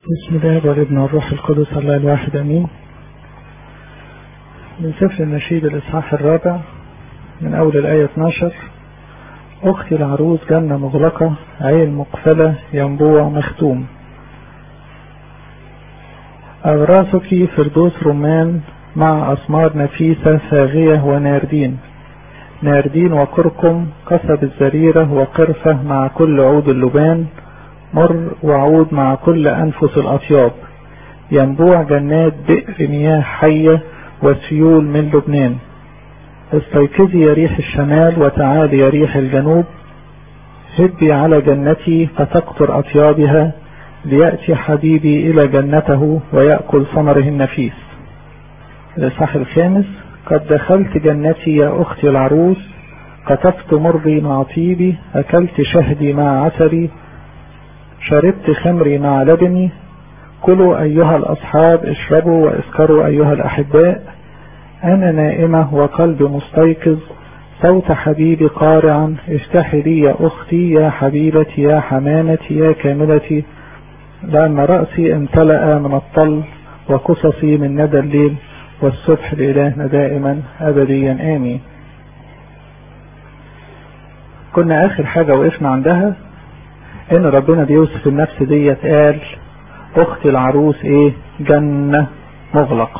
بسم الله والابن والروح القدس الله الواحد امين من سفر النشيد الاصحاح الرابع من اول الايه 12 اختي العروس جنه مغلقه عين مقفله ينبوع مختوم اغراسك فردوس رمان مع اسمار نفيسه فاغيه وناردين ناردين وكركم قصب الزريره وقرفه مع كل عود اللبان مر وعود مع كل أنفس الأطياب ينبوع جنات بئر مياه حية وسيول من لبنان استيقظي يا ريح الشمال وتعالي يا ريح الجنوب هبي على جنتي فتقطر أطيابها ليأتي حبيبي إلى جنته ويأكل ثمره النفيس الإصحاح الخامس قد دخلت جنتي يا أختي العروس قطفت مري مع طيبي أكلت شهدي مع عسلي شربت خمري مع لبني كلوا أيها الأصحاب اشربوا واسكروا أيها الأحباء أنا نائمة وقلبي مستيقظ صوت حبيبي قارعا افتحي لي يا أختي يا حبيبتي يا حمامتي يا كاملتي لأن رأسي امتلأ من الطل وقصصي من ندى الليل والصبح لإلهنا دائما أبديا آمين كنا آخر حاجة وقفنا عندها ان ربنا بيوصف النفس ديت قال اختي العروس ايه جنة مغلقة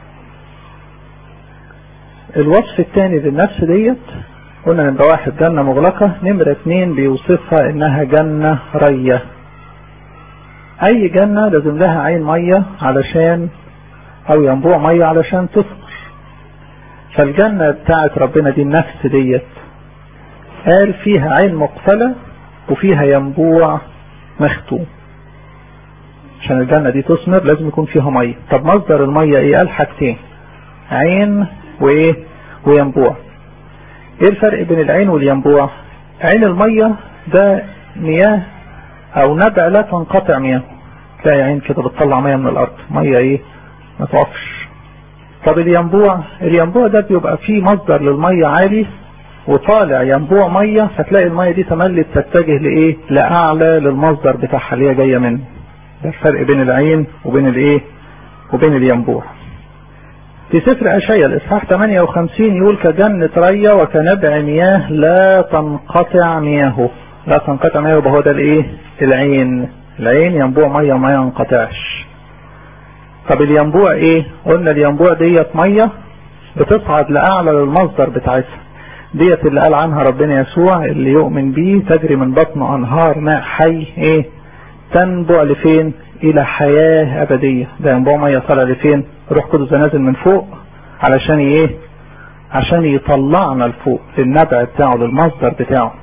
الوصف الثاني للنفس ديت قلنا نمرة واحد جنة مغلقة نمرة اتنين بيوصفها انها جنة رية اي جنة لازم لها عين مية علشان او ينبوع مية علشان تثمر فالجنة بتاعت ربنا دي النفس ديت قال فيها عين مقفلة وفيها ينبوع مختوم عشان الجنة دي تثمر لازم يكون فيها مية طب مصدر المية ايه قال حاجتين عين وايه وينبوع ايه الفرق بين العين والينبوع عين المية ده مياه او نبع لا تنقطع مياه تلاقي عين كده بتطلع مياه من الارض مية ايه ما تقفش طب الينبوع الينبوع ده بيبقى فيه مصدر للمية عالي وطالع ينبوع مية فتلاقي المية دي تملي تتجه لايه لاعلى للمصدر بتاعها اللي هي جاية منه ده الفرق بين العين وبين الايه وبين الينبوع في سفر اشعياء الاصحاح 58 يقول كجنة رية وكنبع مياه لا تنقطع مياهه لا تنقطع مياهه يبقى هو ده الايه العين العين ينبوع مية وما ينقطعش طب الينبوع ايه قلنا الينبوع ديت مية بتصعد لاعلى للمصدر بتاعتها ديت اللي قال عنها ربنا يسوع اللي يؤمن بيه تجري من بطنه انهار ماء حي ايه تنبع لفين الى حياة ابدية ده ينبوع مية طالع لفين روح قدس نازل من فوق علشان ايه عشان يطلعنا لفوق للنبع بتاعه للمصدر بتاعه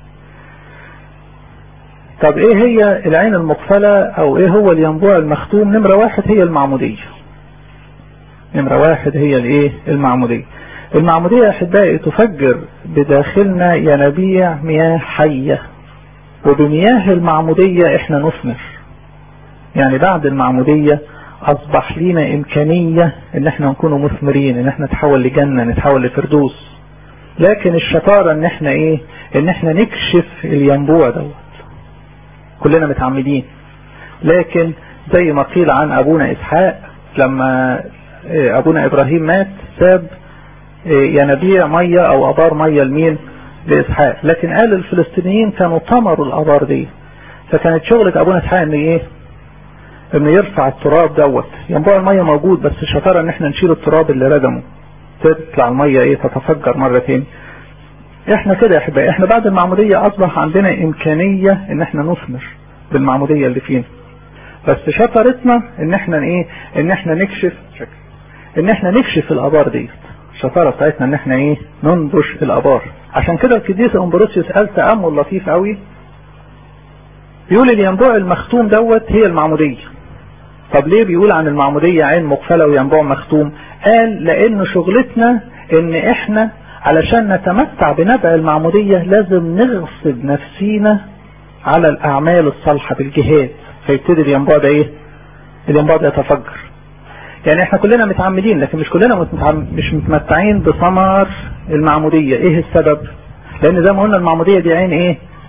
طب ايه هي العين المقفلة او ايه هو الينبوع المختوم نمرة واحد هي المعمودية نمرة واحد هي الايه المعمودية المعمودية احبائي تفجر بداخلنا ينابيع مياه حية وبمياه المعمودية احنا نثمر يعني بعد المعمودية اصبح لينا امكانية ان احنا نكون مثمرين ان احنا نتحول لجنة نتحول لفردوس لكن الشطارة ان احنا ايه ان احنا نكشف الينبوع دوت كلنا متعمدين لكن زي ما قيل عن ابونا اسحاق لما ابونا ابراهيم مات ساب ينابيع مية او ابار مية لمين لاسحاق لكن قال الفلسطينيين كانوا طمروا الابار دي فكانت شغلة ابونا اسحاق ان ايه انه يرفع التراب دوت ينبوع المية موجود بس الشطارة ان احنا نشيل التراب اللي ردمه تطلع المية ايه تتفجر مرة تاني احنا كده يا احبائي احنا بعد المعمودية اصبح عندنا امكانية ان احنا نثمر بالمعمودية اللي فينا بس شطارتنا ان احنا ايه ان احنا نكشف ان احنا نكشف الابار ديت الشطاره بتاعتنا ان احنا ايه ننبش الابار عشان كده القديس امبروسيوس قال تامل لطيف قوي بيقول الينبوع المختوم دوت هي المعموديه طب ليه بيقول عن المعموديه عين مقفله وينبوع مختوم قال لان شغلتنا ان احنا علشان نتمتع بنبع المعموديه لازم نغصب نفسينا على الاعمال الصالحه بالجهاد فيبتدي الينبوع ده ايه الينبوع ده يتفجر يعني احنا كلنا متعمدين لكن مش كلنا متعم... مش متمتعين بثمر المعمودية ايه السبب لان زي ما قلنا المعمودية دي عين ايه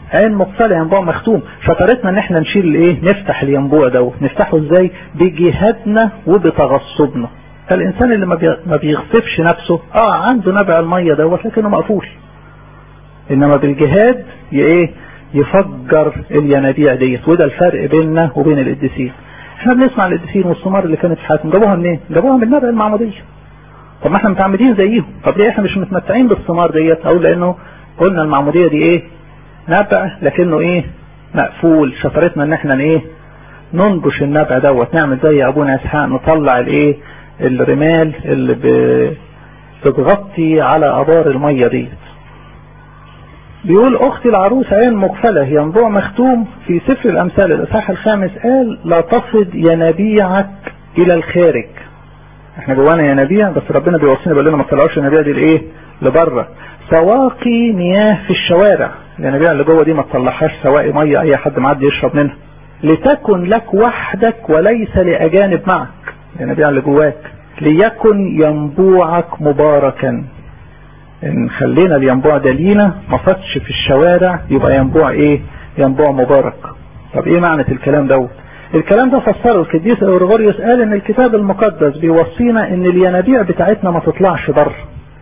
عين مقفلة ينبوع مختوم شطارتنا ان احنا نشيل الايه نفتح الينبوع دوت نفتحه ازاي بجهادنا وبتغصبنا فالانسان اللي ما بيغصبش نفسه اه عنده نبع المية دوت لكنه مقفول انما بالجهاد ايه يفجر الينابيع ديت وده الفرق بيننا وبين القديسين احنا بنسمع القديسين والثمار اللي كانت في حياتهم جابوها منين؟ جابوها من نبع المعموديه طب ما احنا متعمدين زيهم طب ليه احنا مش متمتعين بالثمار ديت اقول لانه قلنا المعموديه دي ايه نبع لكنه ايه مقفول شطارتنا ان احنا ايه ننبش النبع دوت نعمل زي ابونا اسحاق نطلع الايه الرمال اللي بتغطي على ابار الميه ديت بيقول اختي العروس عين مقفله ينبوع مختوم في سفر الامثال الاصحاح الخامس قال لا تفض ينابيعك الى الخارج احنا جوانا ينابيع بس ربنا بيوصينا بيقول لنا ما تطلعوش الينابيع دي لايه لبره سواقي مياه في الشوارع الينابيع اللي جوه دي ما تطلعهاش سواقي ميه اي حد معدي يشرب منها لتكن لك وحدك وليس لاجانب معك الينابيع اللي جواك ليكن ينبوعك مباركا ان خلينا الينبوع ده لينا ما فاتش في الشوارع يبقى ينبوع ايه ينبوع مبارك طب ايه معنى الكلام دوت الكلام ده فسره القديس اورغوريوس قال ان الكتاب المقدس بيوصينا ان الينابيع بتاعتنا ما تطلعش بره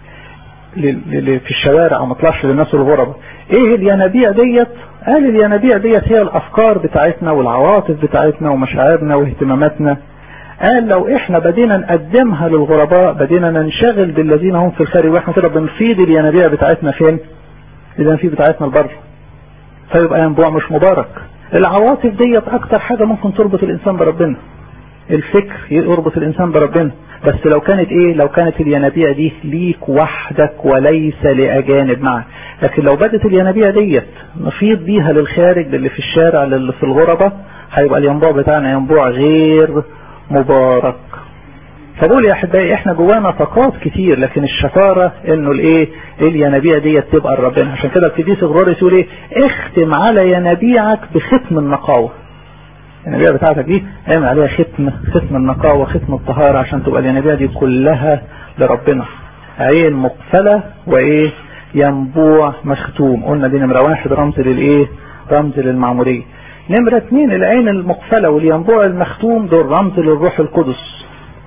في الشوارع او ما تطلعش للناس الغرباء ايه الينابيع ديت قال الينابيع ديت هي الافكار بتاعتنا والعواطف بتاعتنا ومشاعرنا واهتماماتنا قال لو احنا بدينا نقدمها للغرباء بدينا ننشغل بالذين هم في الخارج واحنا كده بنفيد الينابيع بتاعتنا فين الينابيع بتاعتنا البر فيبقى ينبوع مش مبارك العواطف ديت اكتر حاجة ممكن تربط الانسان بربنا الفكر يربط الانسان بربنا بس لو كانت ايه لو كانت الينابيع دي ليك وحدك وليس لاجانب معك لكن لو بدت الينابيع ديت نفيض بيها للخارج للي في الشارع للي في الغربة هيبقى الينبوع بتاعنا ينبوع غير مبارك فبقول يا احبائي احنا جوانا طاقات كتير لكن الشطارة انه الايه الينابيع ديت تبقى لربنا عشان كده القديس غروري يقول ايه اختم على ينابيعك بختم النقاوة الينابيع بتاعتك دي اعمل عليها ختم ختم النقاوة ختم الطهارة عشان تبقى الينابيع دي كلها لربنا عين مقفلة وايه ينبوع مختوم قلنا دي نمرة واحد رمز للايه رمز للمعمودية نمرة اثنين العين المقفلة والينبوع المختوم دول رمز للروح القدس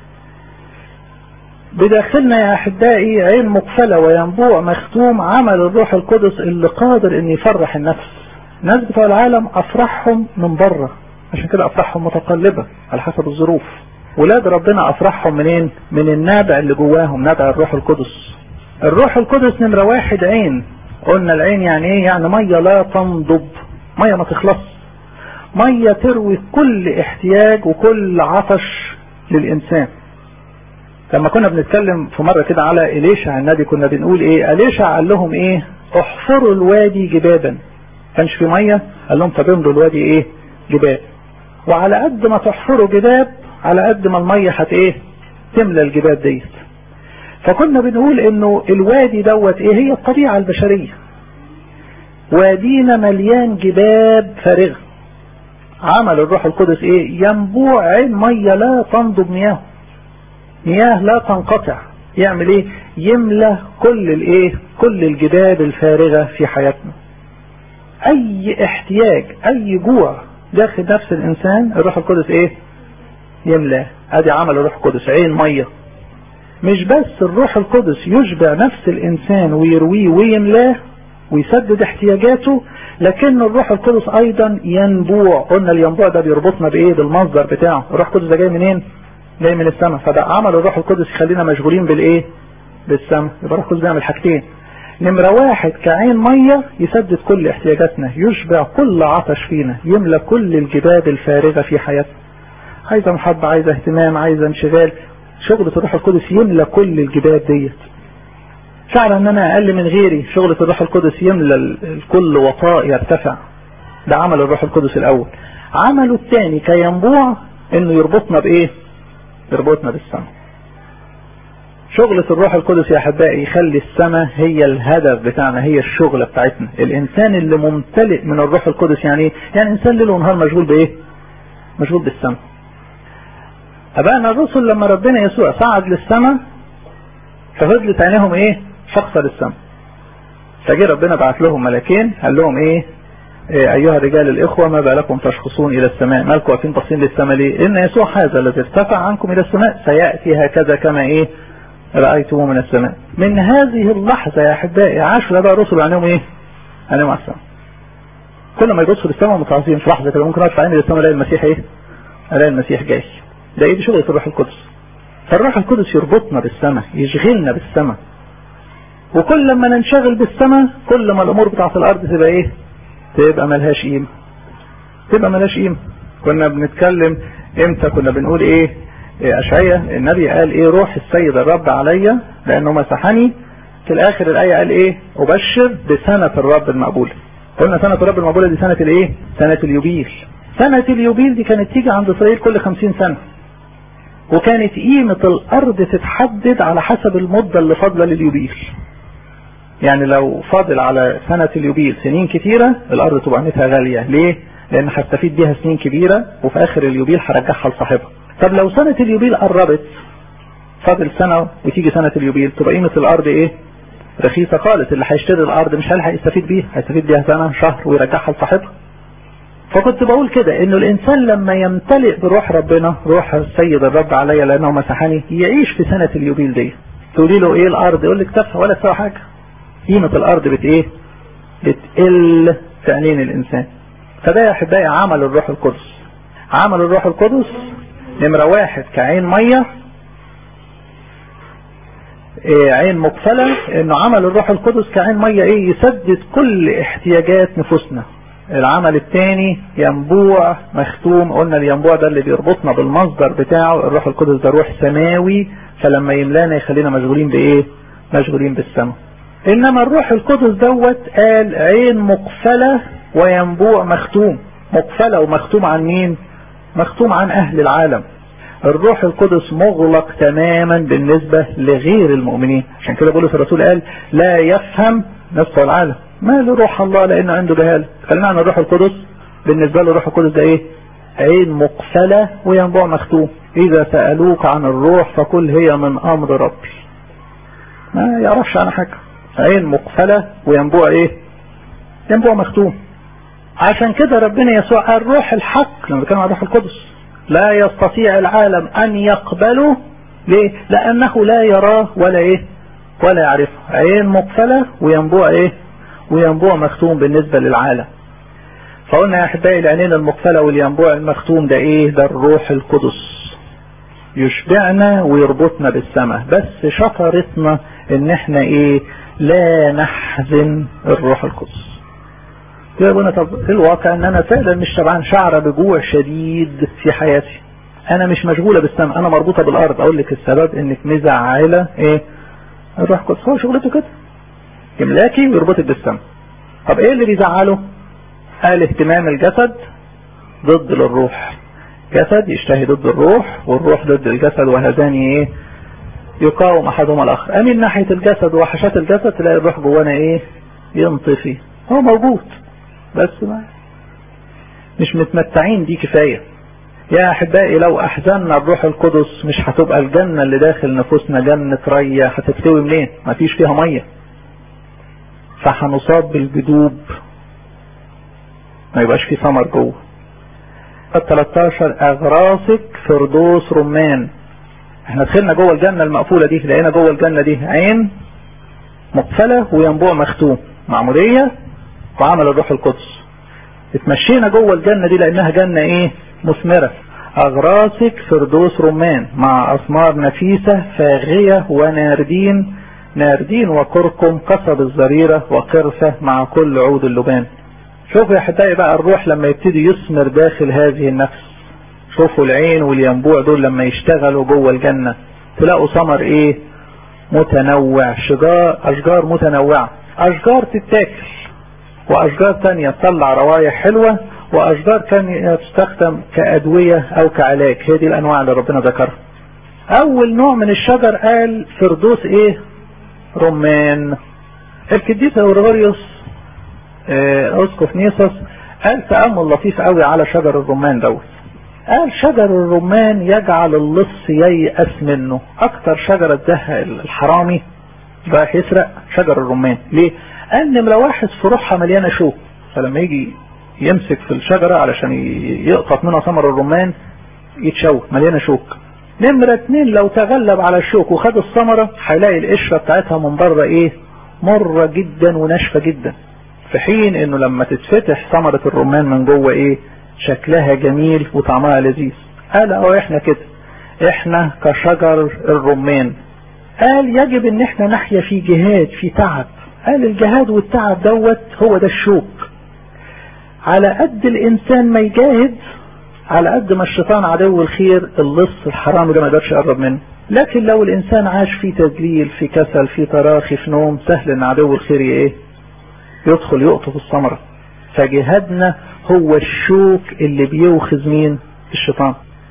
بداخلنا يا احبائي عين مقفلة وينبوع مختوم عمل الروح القدس اللي قادر ان يفرح النفس الناس بتوع العالم افرحهم من بره عشان كده افرحهم متقلبة على حسب الظروف ولاد ربنا افرحهم منين من النابع اللي جواهم نابع الروح القدس الروح القدس نمرة واحد عين قلنا العين يعني ايه يعني مية لا تنضب مية ما تخلص مية تروي كل احتياج وكل عطش للإنسان لما كنا بنتكلم في مرة كده على إليشع النبي كنا بنقول إيه إليشع قال لهم إيه احفروا الوادي جبابا كانش في مية قال لهم طب املوا الوادي إيه جباب وعلى قد ما تحفروا جباب على قد ما المية هت إيه تملى الجباب ديت فكنا بنقول إنه الوادي دوت إيه هي الطبيعة البشرية وادينا مليان جباب فارغة عمل الروح القدس ايه ينبوع عين مية لا تنضب مياه مياه لا تنقطع يعمل ايه يملى كل الايه كل الجباب الفارغة في حياتنا اي احتياج اي جوع داخل نفس الانسان الروح القدس ايه يملاه ادي عمل الروح القدس عين مية مش بس الروح القدس يشبع نفس الانسان ويرويه ويملاه ويسدد احتياجاته لكن الروح القدس ايضا ينبوع قلنا الينبوع ده بيربطنا بايه بالمصدر بتاعه الروح القدس ده جاي منين جاي من السماء فده عمل الروح القدس يخلينا مشغولين بالايه بالسماء يبقى الروح القدس بيعمل حاجتين نمرة واحد كعين مية يسدد كل احتياجاتنا يشبع كل عطش فينا يملى كل الجباب الفارغة في حياتنا عايزة محبة عايزة اهتمام عايزة انشغال شغلة الروح القدس يملى كل الجباب ديت فعلا ان انا اقل من غيري شغلة الروح القدس يملى الكل وطاء يرتفع ده عمل الروح القدس الاول عمله الثاني كينبوع انه يربطنا بايه يربطنا بالسماء شغلة الروح القدس يا احبائي يخلي السماء هي الهدف بتاعنا هي الشغلة بتاعتنا الانسان اللي ممتلئ من الروح القدس يعني ايه يعني انسان ليل ونهار مشغول بايه مشغول بالسماء ابائنا الرسل لما ربنا يسوع صعد للسماء ففضلت عينيهم ايه فقصة للسماء فجي ربنا بعت لهم ملاكين قال لهم ايه ايها الرجال الاخوة ما بالكم تشخصون الى السماء مالكم واقفين باصين للسماء ليه ان يسوع هذا الذي ارتفع عنكم الى السماء سيأتي هكذا كما ايه رأيتموه من السماء من هذه اللحظة يا احبائي عاشوا بقى رسل عنهم ايه عنهم على السماء كل ما يبصوا للسماء متعظيم في لحظة كده ممكن ارفع عيني للسماء الاقي المسيح ايه الاقي المسيح جاي ده ايه دي شغلة الروح القدس فالروح القدس يربطنا بالسماء يشغلنا بالسماء وكل ما ننشغل بالسماء كل ما الامور بتاعت الارض تبقى ايه تبقى ملهاش قيمة تبقى ملهاش قيمة كنا بنتكلم امتى كنا بنقول ايه, إيه اشعية النبي قال ايه روح السيد الرب عليا لانه مسحني في الاخر الاية قال ايه ابشر بسنة الرب المقبولة قلنا سنة الرب المقبولة دي سنة الايه سنة اليوبيل سنة اليوبيل دي كانت تيجي عند اسرائيل كل خمسين سنة وكانت قيمة الارض تتحدد على حسب المدة اللي فاضلة لليوبيل يعني لو فاضل على سنة اليوبيل سنين كتيرة الارض تبقى قيمتها غالية ليه لان هستفيد بيها سنين كبيرة وفي اخر اليوبيل هرجعها لصاحبها طب لو سنة اليوبيل قربت فاضل سنة وتيجي سنة اليوبيل تبقى قيمة الارض ايه رخيصة خالص اللي هيشتري الارض مش هل هيستفيد بيها هيستفيد بيها سنة شهر ويرجعها لصاحبها فكنت بقول كده انه الانسان لما يمتلئ بروح ربنا روح السيد الرب عليا لانه مسحني يعيش في سنة اليوبيل دي تقولي له ايه الارض يقول لك تفه ولا تسوى حاجة قيمة الارض بت ايه بتقل في عينين الانسان فده يا احبائي عمل الروح القدس عمل الروح القدس نمرة واحد كعين مية إيه عين مقفلة انه عمل الروح القدس كعين مية ايه يسدد كل احتياجات نفوسنا العمل الثاني ينبوع مختوم قلنا الينبوع ده اللي بيربطنا بالمصدر بتاعه الروح القدس ده روح سماوي فلما يملانا يخلينا مشغولين بايه مشغولين بالسماء انما الروح القدس دوت قال عين مقفلة وينبوع مختوم مقفلة ومختوم عن مين مختوم عن اهل العالم الروح القدس مغلق تماما بالنسبة لغير المؤمنين عشان كده بولس الرسول قال لا يفهم نصف العالم ما لروح الله لانه عنده جهالة خلينا عن الروح القدس بالنسبة له الروح القدس ده ايه عين مقفلة وينبوع مختوم اذا سألوك عن الروح فقل هي من امر ربي ما يعرفش عن حاجة عين مقفلة وينبوع ايه ينبوع مختوم عشان كده ربنا يسوع قال روح الحق لما بيتكلم عن الروح القدس لا يستطيع العالم ان يقبله ليه لانه لا يراه ولا ايه ولا يعرفه عين مقفلة وينبوع ايه وينبوع مختوم بالنسبة للعالم فقلنا يا احبائي العينين المقفلة والينبوع المختوم ده ايه ده الروح القدس يشبعنا ويربطنا بالسماء بس شطرتنا ان احنا ايه لا نحزن الروح القدس يا ابونا طب الواقع ان انا فعلا مش شبعان شعر بجوع شديد في حياتي انا مش مشغولة بالسماء انا مربوطة بالارض اقول لك السبب انك مزعلة ايه الروح القدس هو شغلته كده يملاكي ويربطك بالسماء طب ايه اللي بيزعله قال اهتمام الجسد ضد للروح جسد يشتهي ضد الروح والروح ضد الجسد وهذان ايه يقاوم احدهما الاخر امين ناحية الجسد وحشات الجسد تلاقي الروح جوانا ايه ينطفي هو موجود بس ما مش متمتعين دي كفاية يا احبائي لو احزننا الروح القدس مش هتبقى الجنة اللي داخل نفوسنا جنة رية هتستوي منين مفيش فيها مية فهنصاب بالجدوب ما يبقاش في ثمر جوه ال 13 اغراسك فردوس رمان احنا دخلنا جوه الجنة المقفولة دي لقينا جوه الجنة دي عين مقفلة وينبوع مختوم معمودية وعمل الروح القدس اتمشينا جوه الجنة دي لانها جنة ايه مثمرة اغراسك فردوس رمان مع اثمار نفيسة فاغية وناردين ناردين وكركم قصب الزريرة وقرفة مع كل عود اللبان شوفوا يا حبايبي بقى الروح لما يبتدي يثمر داخل هذه النفس شوفوا العين والينبوع دول لما يشتغلوا جوه الجنة تلاقوا ثمر ايه متنوع شجار اشجار متنوعة اشجار تتاكل واشجار تانية تطلع روايح حلوة واشجار تانية تستخدم كادوية او كعلاج هي دي الانواع اللي ربنا ذكرها اول نوع من الشجر قال فردوس ايه رمان الكديس اورغوريوس اسقف نيسوس قال تأمل لطيف قوي على شجر الرمان دوت قال شجر الرمان يجعل اللص ييأس منه اكتر شجرة ده الحرامي رايح يسرق شجر الرمان ليه قال نمرة واحد فروعها مليانة شوك فلما يجي يمسك في الشجرة علشان يقطف منها ثمر الرمان يتشوك مليانة شوك نمرة اتنين لو تغلب على الشوك وخد الثمرة هيلاقي القشرة بتاعتها من بره ايه مرة جدا وناشفة جدا في حين انه لما تتفتح ثمرة الرمان من جوه ايه شكلها جميل وطعمها لذيذ قال اهو احنا كده احنا كشجر الرمان قال يجب ان احنا نحيا في جهاد في تعب قال الجهاد والتعب دوت هو ده الشوك على قد الانسان ما يجاهد على قد ما الشيطان عدو الخير اللص الحرام ده ما يقدرش يقرب منه لكن لو الانسان عاش في تدليل في كسل في تراخي في نوم سهل ان عدو الخير ايه يدخل يقطف الثمرة فجهادنا هو الشوك اللي بيوخذ مين الشيطان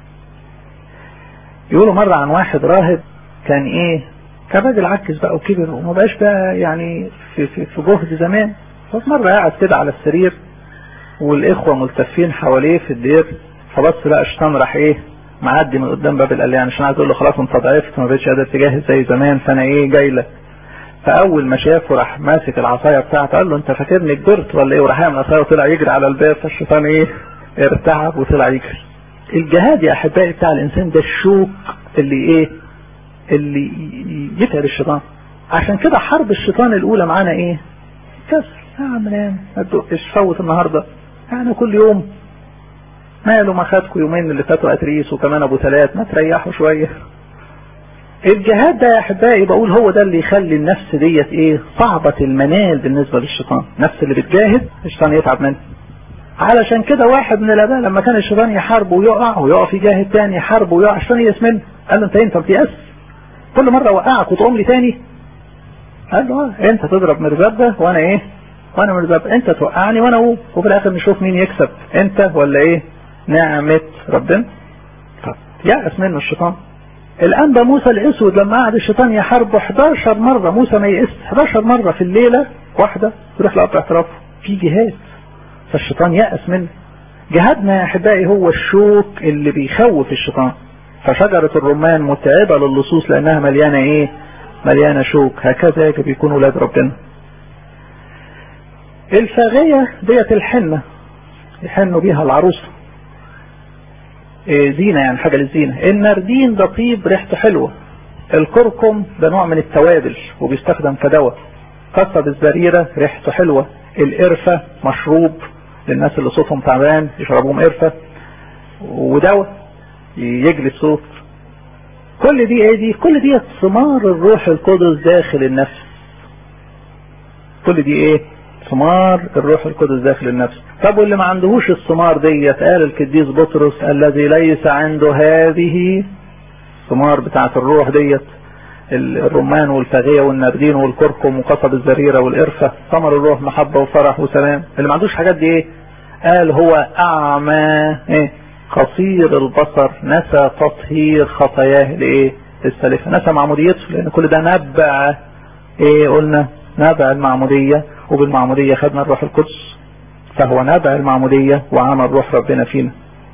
يقولوا مرة عن واحد راهب كان ايه كان راجل عكس بقى وكبر وما بقاش بقى يعني في, في, في جهد زمان ففي مرة قاعد كده على السرير والاخوة ملتفين حواليه في الدير فبص بقى الشيطان راح ايه معدي من قدام باب القليان عشان عايز اقول له خلاص انت ضعفت ما بقتش قادر تجهز زي زمان فانا ايه جاي لك فاول ما شافه راح ماسك العصايه بتاعته قال له انت فاكرني كبرت ولا ايه وراح يعمل العصايه وطلع يجري على الباب فالشيطان ايه ارتعب وطلع يجري الجهاد يا احبائي بتاع الانسان ده الشوك اللي ايه اللي يتعب الشيطان عشان كده حرب الشيطان الاولى معانا ايه كسر يا عم نام ما تدقش فوت النهارده يعني كل يوم ماله ما خدكوا يومين اللي فاتوا اتريس وكمان ابو ثلاث ما تريحوا شويه الجهاد ده يا احبائي بقول هو ده اللي يخلي النفس ديت ايه صعبة المنال بالنسبة للشيطان النفس اللي بتجاهد الشيطان يتعب منه علشان كده واحد من الاباء لما كان الشيطان يحارب ويقع ويقف يجاهد تاني يحارب ويقع الشيطان يأس منه قال له انت انت بتيأس كل مرة وقعك وتقوم لي تاني قال له انت تضرب مرزبة وانا ايه وانا مرزبة انت توقعني وانا اقوم وفي الاخر نشوف مين يكسب انت ولا ايه نعمة ربنا طب يأس منه الشيطان الأنبا موسى الأسود لما قعد الشيطان يحاربه 11 مرة موسى ما يئس 11 مرة في الليلة واحدة يروح لأب اعترافه في جهاد فالشيطان يأس منه جهادنا يا أحبائي هو الشوك اللي بيخوف الشيطان فشجرة الرمان متعبة للصوص لأنها مليانة إيه مليانة شوك هكذا يجب يكون ولاد ربنا الفاغية ديت الحنة يحنوا بيها العروسة زينة يعني حاجة للزينة النردين ده طيب ريحته حلوة الكركم ده نوع من التوابل وبيستخدم كدواء قصب الزريرة ريحته حلوة القرفة مشروب للناس اللي صوتهم تعبان يشربوهم قرفة ودواء يجلي الصوت كل دي ايه دي كل دي ثمار الروح القدس داخل النفس كل دي ايه ثمار الروح القدس داخل النفس طب واللي ما عندهوش الثمار ديت قال القديس بطرس الذي ليس عنده هذه الثمار بتاعه الروح ديت الرمان والفاغيه والنردين والكركم وقصب الزريره والقرفه ثمر الروح محبه وفرح وسلام اللي ما عندوش حاجات دي ايه قال هو اعمى ايه قصير البصر نسى تطهير خطاياه لايه السالفه نسى معموديته لان كل ده نبع ايه قلنا نبع المعموديه وبالمعموديه خدنا الروح القدس فهو نبع المعمودية وعمل روح ربنا فينا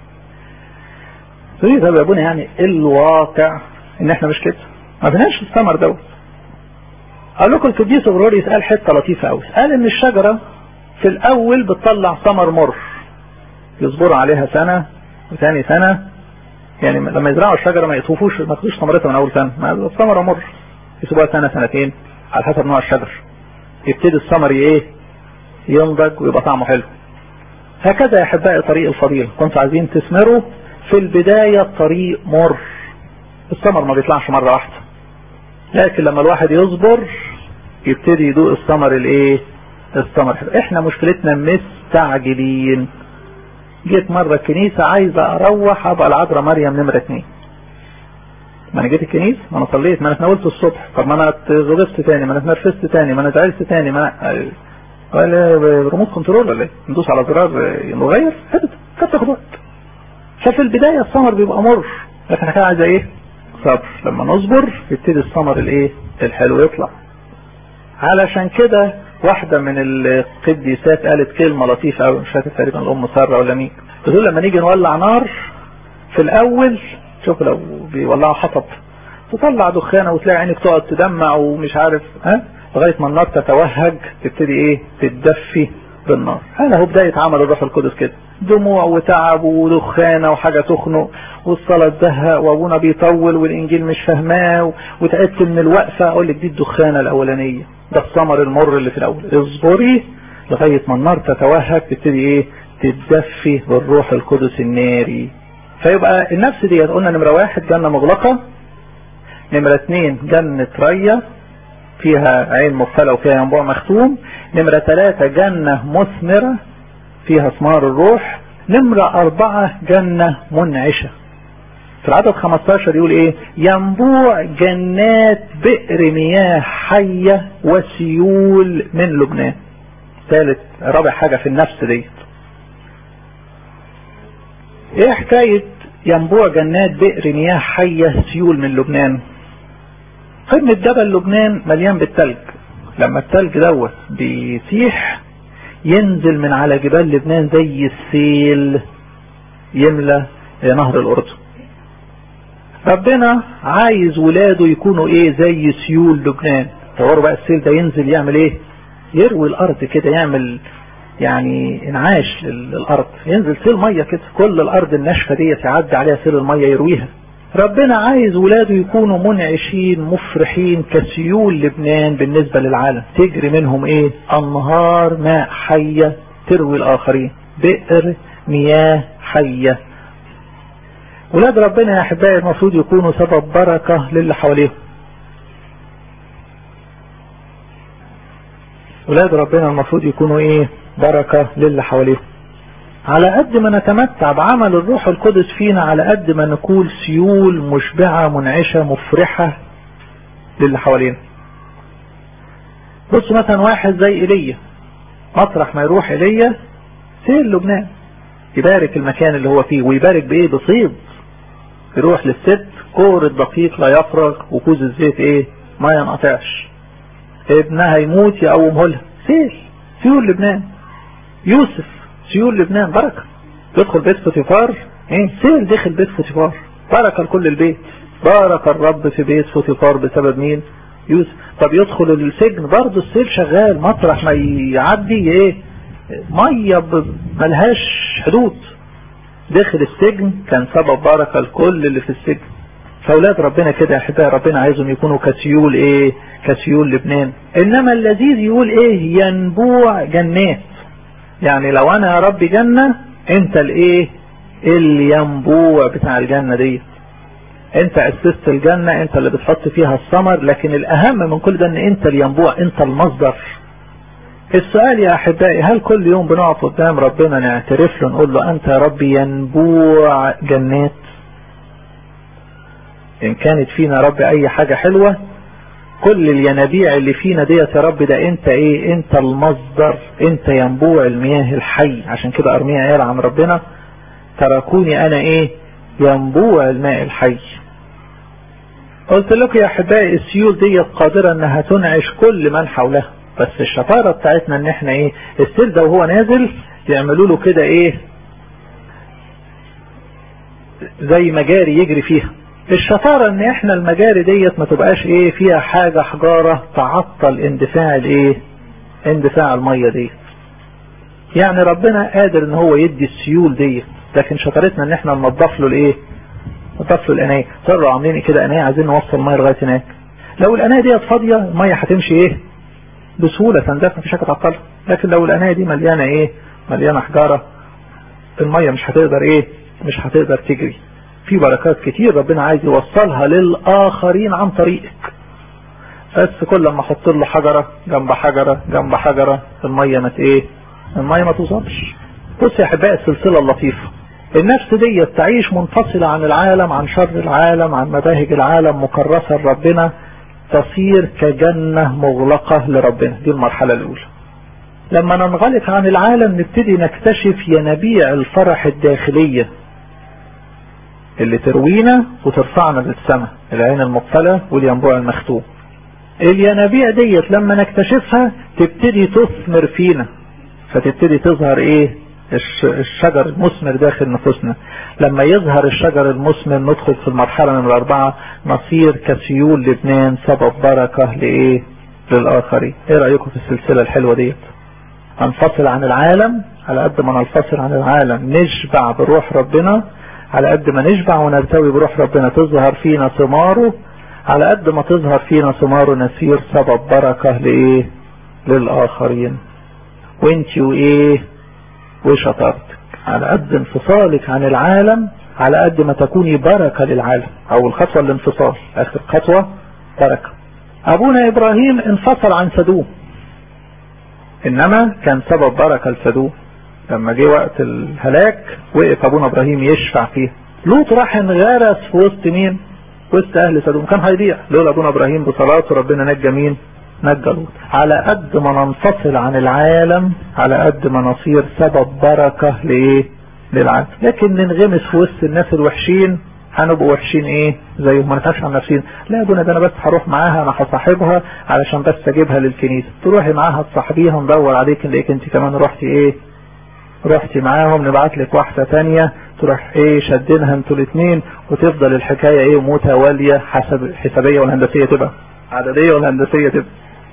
تريد يا ابونا يعني الواقع ان احنا مش كده ما بناش الثمر دوت اقول لكم القديس غروري قال حته لطيفه قوي قال ان الشجره في الاول بتطلع ثمر مر يصبروا عليها سنه وثاني سنه يعني لما يزرعوا الشجره ما يطوفوش ما ياخدوش ثمرتها من اول سنه ما الثمره مر يسيبوها سنه سنتين على حسب نوع الشجر يبتدي الثمر ايه ينضج ويبقى طعمه حلو هكذا يا احبائي طريق الفضيلة كنتوا عايزين تثمروا في البداية الطريق مر الثمر ما بيطلعش مرة واحدة لكن لما الواحد يصبر يبتدي يدوق الثمر الايه الثمر حلو احنا مشكلتنا مستعجلين جيت مرة الكنيسة عايزة اروح ابقى العذراء مريم نمرة اتنين ما انا جيت الكنيسة ما انا صليت ما انا اتناولت الصبح طب ما انا غضبت تاني ما انا اتنرفزت تاني ما انا زعلت تاني ما انا ولا ريموت كنترول ولا ايه ندوس على زرار نغير ابدا كانت تاخد وقت ففي البداية الثمر بيبقى مر لكن احنا عايزة ايه صبر لما نصبر يبتدي الثمر الايه الحلو يطلع علشان كده واحدة من القديسات قالت كلمة لطيفة قوي مش فاكر تقريبا الام سارة ولا مين بتقول لما نيجي نولع نار في الاول شوف لو بيولعوا حطب تطلع دخانة وتلاقي عينك تقعد تدمع ومش عارف ها لغاية ما النار تتوهج تبتدي ايه تتدفي بالنار انا هو بداية عمل الروح القدس كده دموع وتعب ودخانة وحاجة تخنق والصلاة تزهق وابونا بيطول والانجيل مش فاهماه وتعبت من الوقفة اقول لك دي الدخانة الاولانية ده الثمر المر اللي في الاول اصبري لغاية ما النار تتوهج تبتدي ايه تتدفي بالروح القدس الناري فيبقى النفس دي قلنا نمرة واحد جنة مغلقة نمرة اثنين جنة رية فيها عين مقفلة وفيها ينبوع مختوم نمرة ثلاثة جنة مثمرة فيها ثمار الروح نمرة أربعة جنة منعشة في العدد 15 يقول ايه ينبوع جنات بئر مياه حية وسيول من لبنان ثالث رابع حاجة في النفس ديت ايه حكاية ينبوع جنات بئر مياه حية سيول من لبنان قمة جبل لبنان مليان بالتلج لما التلج دوت بيسيح ينزل من على جبال لبنان زي السيل يملى نهر الأردن ربنا عايز ولاده يكونوا ايه زي سيول لبنان تصوروا بقى السيل ده ينزل يعمل ايه يروي الارض كده يعمل يعني انعاش للارض ينزل سيل ميه كده كل الارض الناشفه ديت يعدي عليها سيل الميه يرويها ربنا عايز ولاده يكونوا منعشين مفرحين كسيول لبنان بالنسبة للعالم تجري منهم ايه انهار ماء حية تروي الاخرين بئر مياه حية ولاد ربنا يا احبائي المفروض يكونوا سبب بركة للي حواليهم ولاد ربنا المفروض يكونوا ايه بركة للي حواليهم على قد ما نتمتع بعمل الروح القدس فينا على قد ما نكون سيول مشبعة منعشة مفرحة للي حوالينا بص مثلا واحد زي ايليا مطرح ما يروح ايليا سيل لبنان يبارك المكان اللي هو فيه ويبارك بايه بصيد يروح للست كور الدقيق لا يفرغ وكوز الزيت ايه ما ينقطعش ابنها يموت يقومه لها سيل سيول لبنان يوسف سيول لبنان بركة يدخل بيت فوتيفار ايه سيل دخل بيت فوتيفار بركة لكل البيت بارك الرب في بيت فوتيفار بسبب مين يوسف طب يدخل السجن برضه السيل شغال مطرح ما يعدي ايه مية ملهاش حدود دخل السجن كان سبب بركة لكل اللي في السجن فاولاد ربنا كده يا احبائي ربنا عايزهم يكونوا كسيول ايه كسيول لبنان انما اللذيذ يقول ايه ينبوع جنات يعني لو انا يا رب جنة انت الايه الينبوع بتاع الجنة دي انت اسست الجنة انت اللي بتحط فيها الثمر لكن الاهم من كل ده ان انت الينبوع انت المصدر السؤال يا احبائي هل كل يوم بنقف قدام ربنا نعترف له نقول له انت يا رب ينبوع جنات ان كانت فينا يا رب اي حاجة حلوة كل الينابيع اللي فينا ديت يا رب ده انت ايه انت المصدر انت ينبوع المياه الحي عشان كده ارميا قال عن ربنا تركوني انا ايه ينبوع الماء الحي قلت لكم يا احبائي السيول ديت قادرة انها تنعش كل من حولها بس الشطارة بتاعتنا ان احنا ايه السيل ده وهو نازل يعملوا له كده ايه زي مجاري يجري فيها الشطارة ان احنا المجاري ديت ما تبقاش ايه فيها حاجة حجارة تعطل اندفاع الايه اندفاع المية ديت يعني ربنا قادر ان هو يدي السيول ديت لكن شطارتنا ان احنا ننضف له الايه ننضف له الانايه صاروا عاملين كده انايه عايزين نوصل الميه لغايه هناك لو الانايه ديت فاضيه الميه هتمشي ايه بسهوله تندفع مفيش حاجه تعطلها لكن لو الانايه دي مليانه ايه مليانه حجاره الميه مش هتقدر ايه مش هتقدر تجري في بركات كتير ربنا عايز يوصلها للآخرين عن طريقك بس كل لما احط له حجرة جنب حجرة جنب حجرة المية ما ايه المية ما توصلش بص يا احبائي السلسلة اللطيفة النفس دي تعيش منفصلة عن العالم عن شر العالم عن مباهج العالم مكرسة لربنا تصير كجنة مغلقة لربنا دي المرحلة الأولى لما ننغلق عن العالم نبتدي نكتشف ينابيع الفرح الداخلية اللي تروينا وترفعنا للسماء العين المقفلة والينبوع المختوم الينابيع ديت لما نكتشفها تبتدي تثمر فينا فتبتدي تظهر ايه الشجر المثمر داخل نفوسنا لما يظهر الشجر المثمر ندخل في المرحلة نمرة أربعة نصير كسيول لبنان سبب بركة لإيه للآخرين إيه رأيكم في السلسلة الحلوة ديت ننفصل عن العالم على قد ما ننفصل عن العالم نشبع بروح ربنا على قد ما نشبع ونرتوي بروح ربنا تظهر فينا ثماره على قد ما تظهر فينا ثماره نسير سبب بركة لايه للآخرين وانت وايه وشطارتك على قد انفصالك عن العالم على قد ما تكوني بركة للعالم او الخطوة الانفصال اخر خطوة بركة ابونا ابراهيم انفصل عن سدوم انما كان سبب بركة لسدوم لما جه وقت الهلاك وقف ابونا ابراهيم يشفع فيه لوط راح انغرس في وسط مين وسط اهل سدوم كان هيضيع لولا ابونا ابراهيم بصلاته ربنا نجى مين نجى لوط على قد ما ننفصل عن العالم على قد ما نصير سبب بركة لايه للعالم لكن ننغمس في وسط الناس الوحشين هنبقوا وحشين ايه زيهم ما نخافش عن نفسنا لا يا ابونا ده انا بس هروح معاها انا هصاحبها علشان بس اجيبها للكنيسه تروحي معاها تصاحبيها ندور عليك نلاقيك انت كمان رحتي ايه رحتي معاهم نبعت لك واحده تانية تروح ايه شدينها انتوا الاثنين وتفضل الحكايه ايه متواليه حسب حسابيه والهندسيه تبقى عدديه والهندسيه تبقى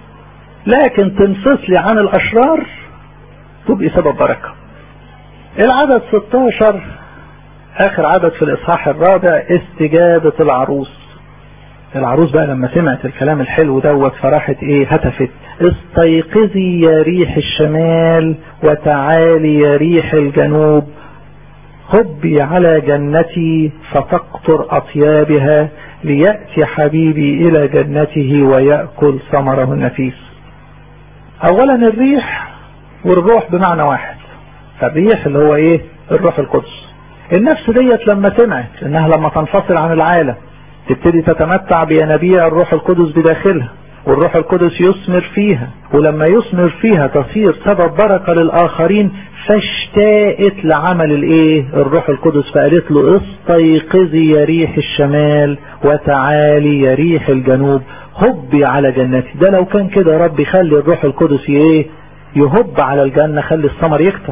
لكن تنفصلي عن الاشرار تبقي سبب بركه العدد 16 اخر عدد في الاصحاح الرابع استجابة العروس العروس بقى لما سمعت الكلام الحلو دوت فراحت ايه هتفت استيقظي يا ريح الشمال وتعالي يا ريح الجنوب هبي على جنتي فتقطر اطيابها ليأتي حبيبي الى جنته ويأكل ثمره النفيس اولا الريح والروح بمعنى واحد فالريح اللي هو ايه الروح القدس النفس ديت لما سمعت انها لما تنفصل عن العالم تبتدي تتمتع بينابيع الروح القدس بداخلها والروح القدس يثمر فيها ولما يثمر فيها تصير سبب بركة للآخرين فاشتاقت لعمل الايه الروح القدس فقالت له استيقظي يا ريح الشمال وتعالي يا ريح الجنوب هبي على جنتي ده لو كان كده يا رب خلي الروح القدس ايه يهب على الجنة خلي الثمر يكتر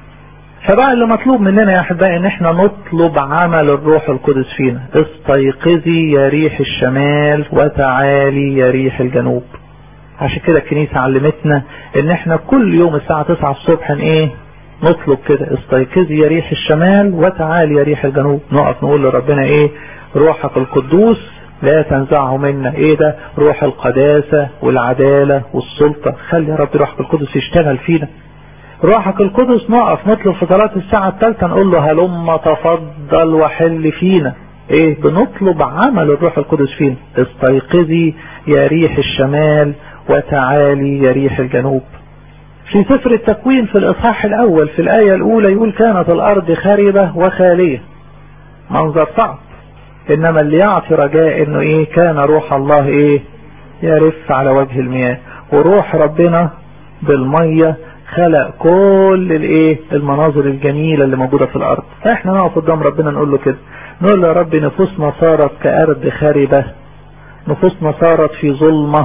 فبقى اللي مطلوب مننا يا احبائي ان احنا نطلب عمل الروح القدس فينا استيقظي يا ريح الشمال وتعالي يا ريح الجنوب عشان كده الكنيسة علمتنا ان احنا كل يوم الساعة 9 الصبح ايه نطلب كده استيقظي يا ريح الشمال وتعالي يا ريح الجنوب نقف نقول لربنا ايه روحك القدوس لا تنزعه منا ايه ده روح القداسة والعدالة والسلطة خلي يا رب روحك القدس يشتغل فينا روحك القدس نقف نطلب في صلاة الساعة الثالثة نقول له هلم تفضل وحل فينا ايه بنطلب عمل الروح القدس فينا استيقظي يا ريح الشمال وتعالي يا ريح الجنوب في سفر التكوين في الاصحاح الاول في الاية الاولى يقول كانت الارض خاربة وخالية منظر صعب انما اللي يعطي رجاء انه ايه كان روح الله ايه يرف على وجه المياه وروح ربنا بالمية خلق كل الايه المناظر الجميلة اللي موجودة في الارض احنا نقف قدام ربنا نقول له كده نقول له يا رب نفوسنا صارت كأرض خاربة نفوسنا صارت في ظلمة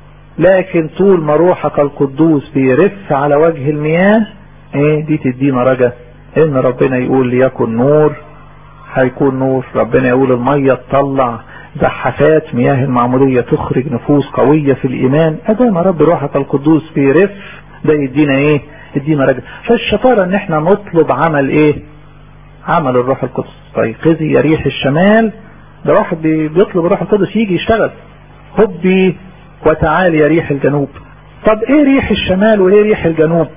لكن طول ما روحك القدوس بيرف على وجه المياه ايه دي تدينا رجا ان ربنا يقول ليكن نور هيكون نور ربنا يقول المية تطلع زحفات مياه المعمودية تخرج نفوس قوية في الايمان ادام رب روحك القدوس بيرف ده يدينا ايه يدينا رجل فالشطارة ان احنا نطلب عمل ايه عمل الروح القدس طيب قذي يا ريح الشمال ده واحد بيطلب الروح القدس يجي يشتغل هبي وتعالي يا ريح الجنوب طب ايه ريح الشمال وايه ريح الجنوب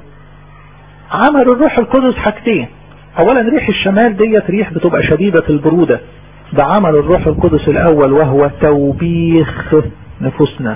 عمل الروح القدس حاجتين اولا ريح الشمال ديت ريح بتبقى شديدة البرودة ده عمل الروح القدس الاول وهو توبيخ نفوسنا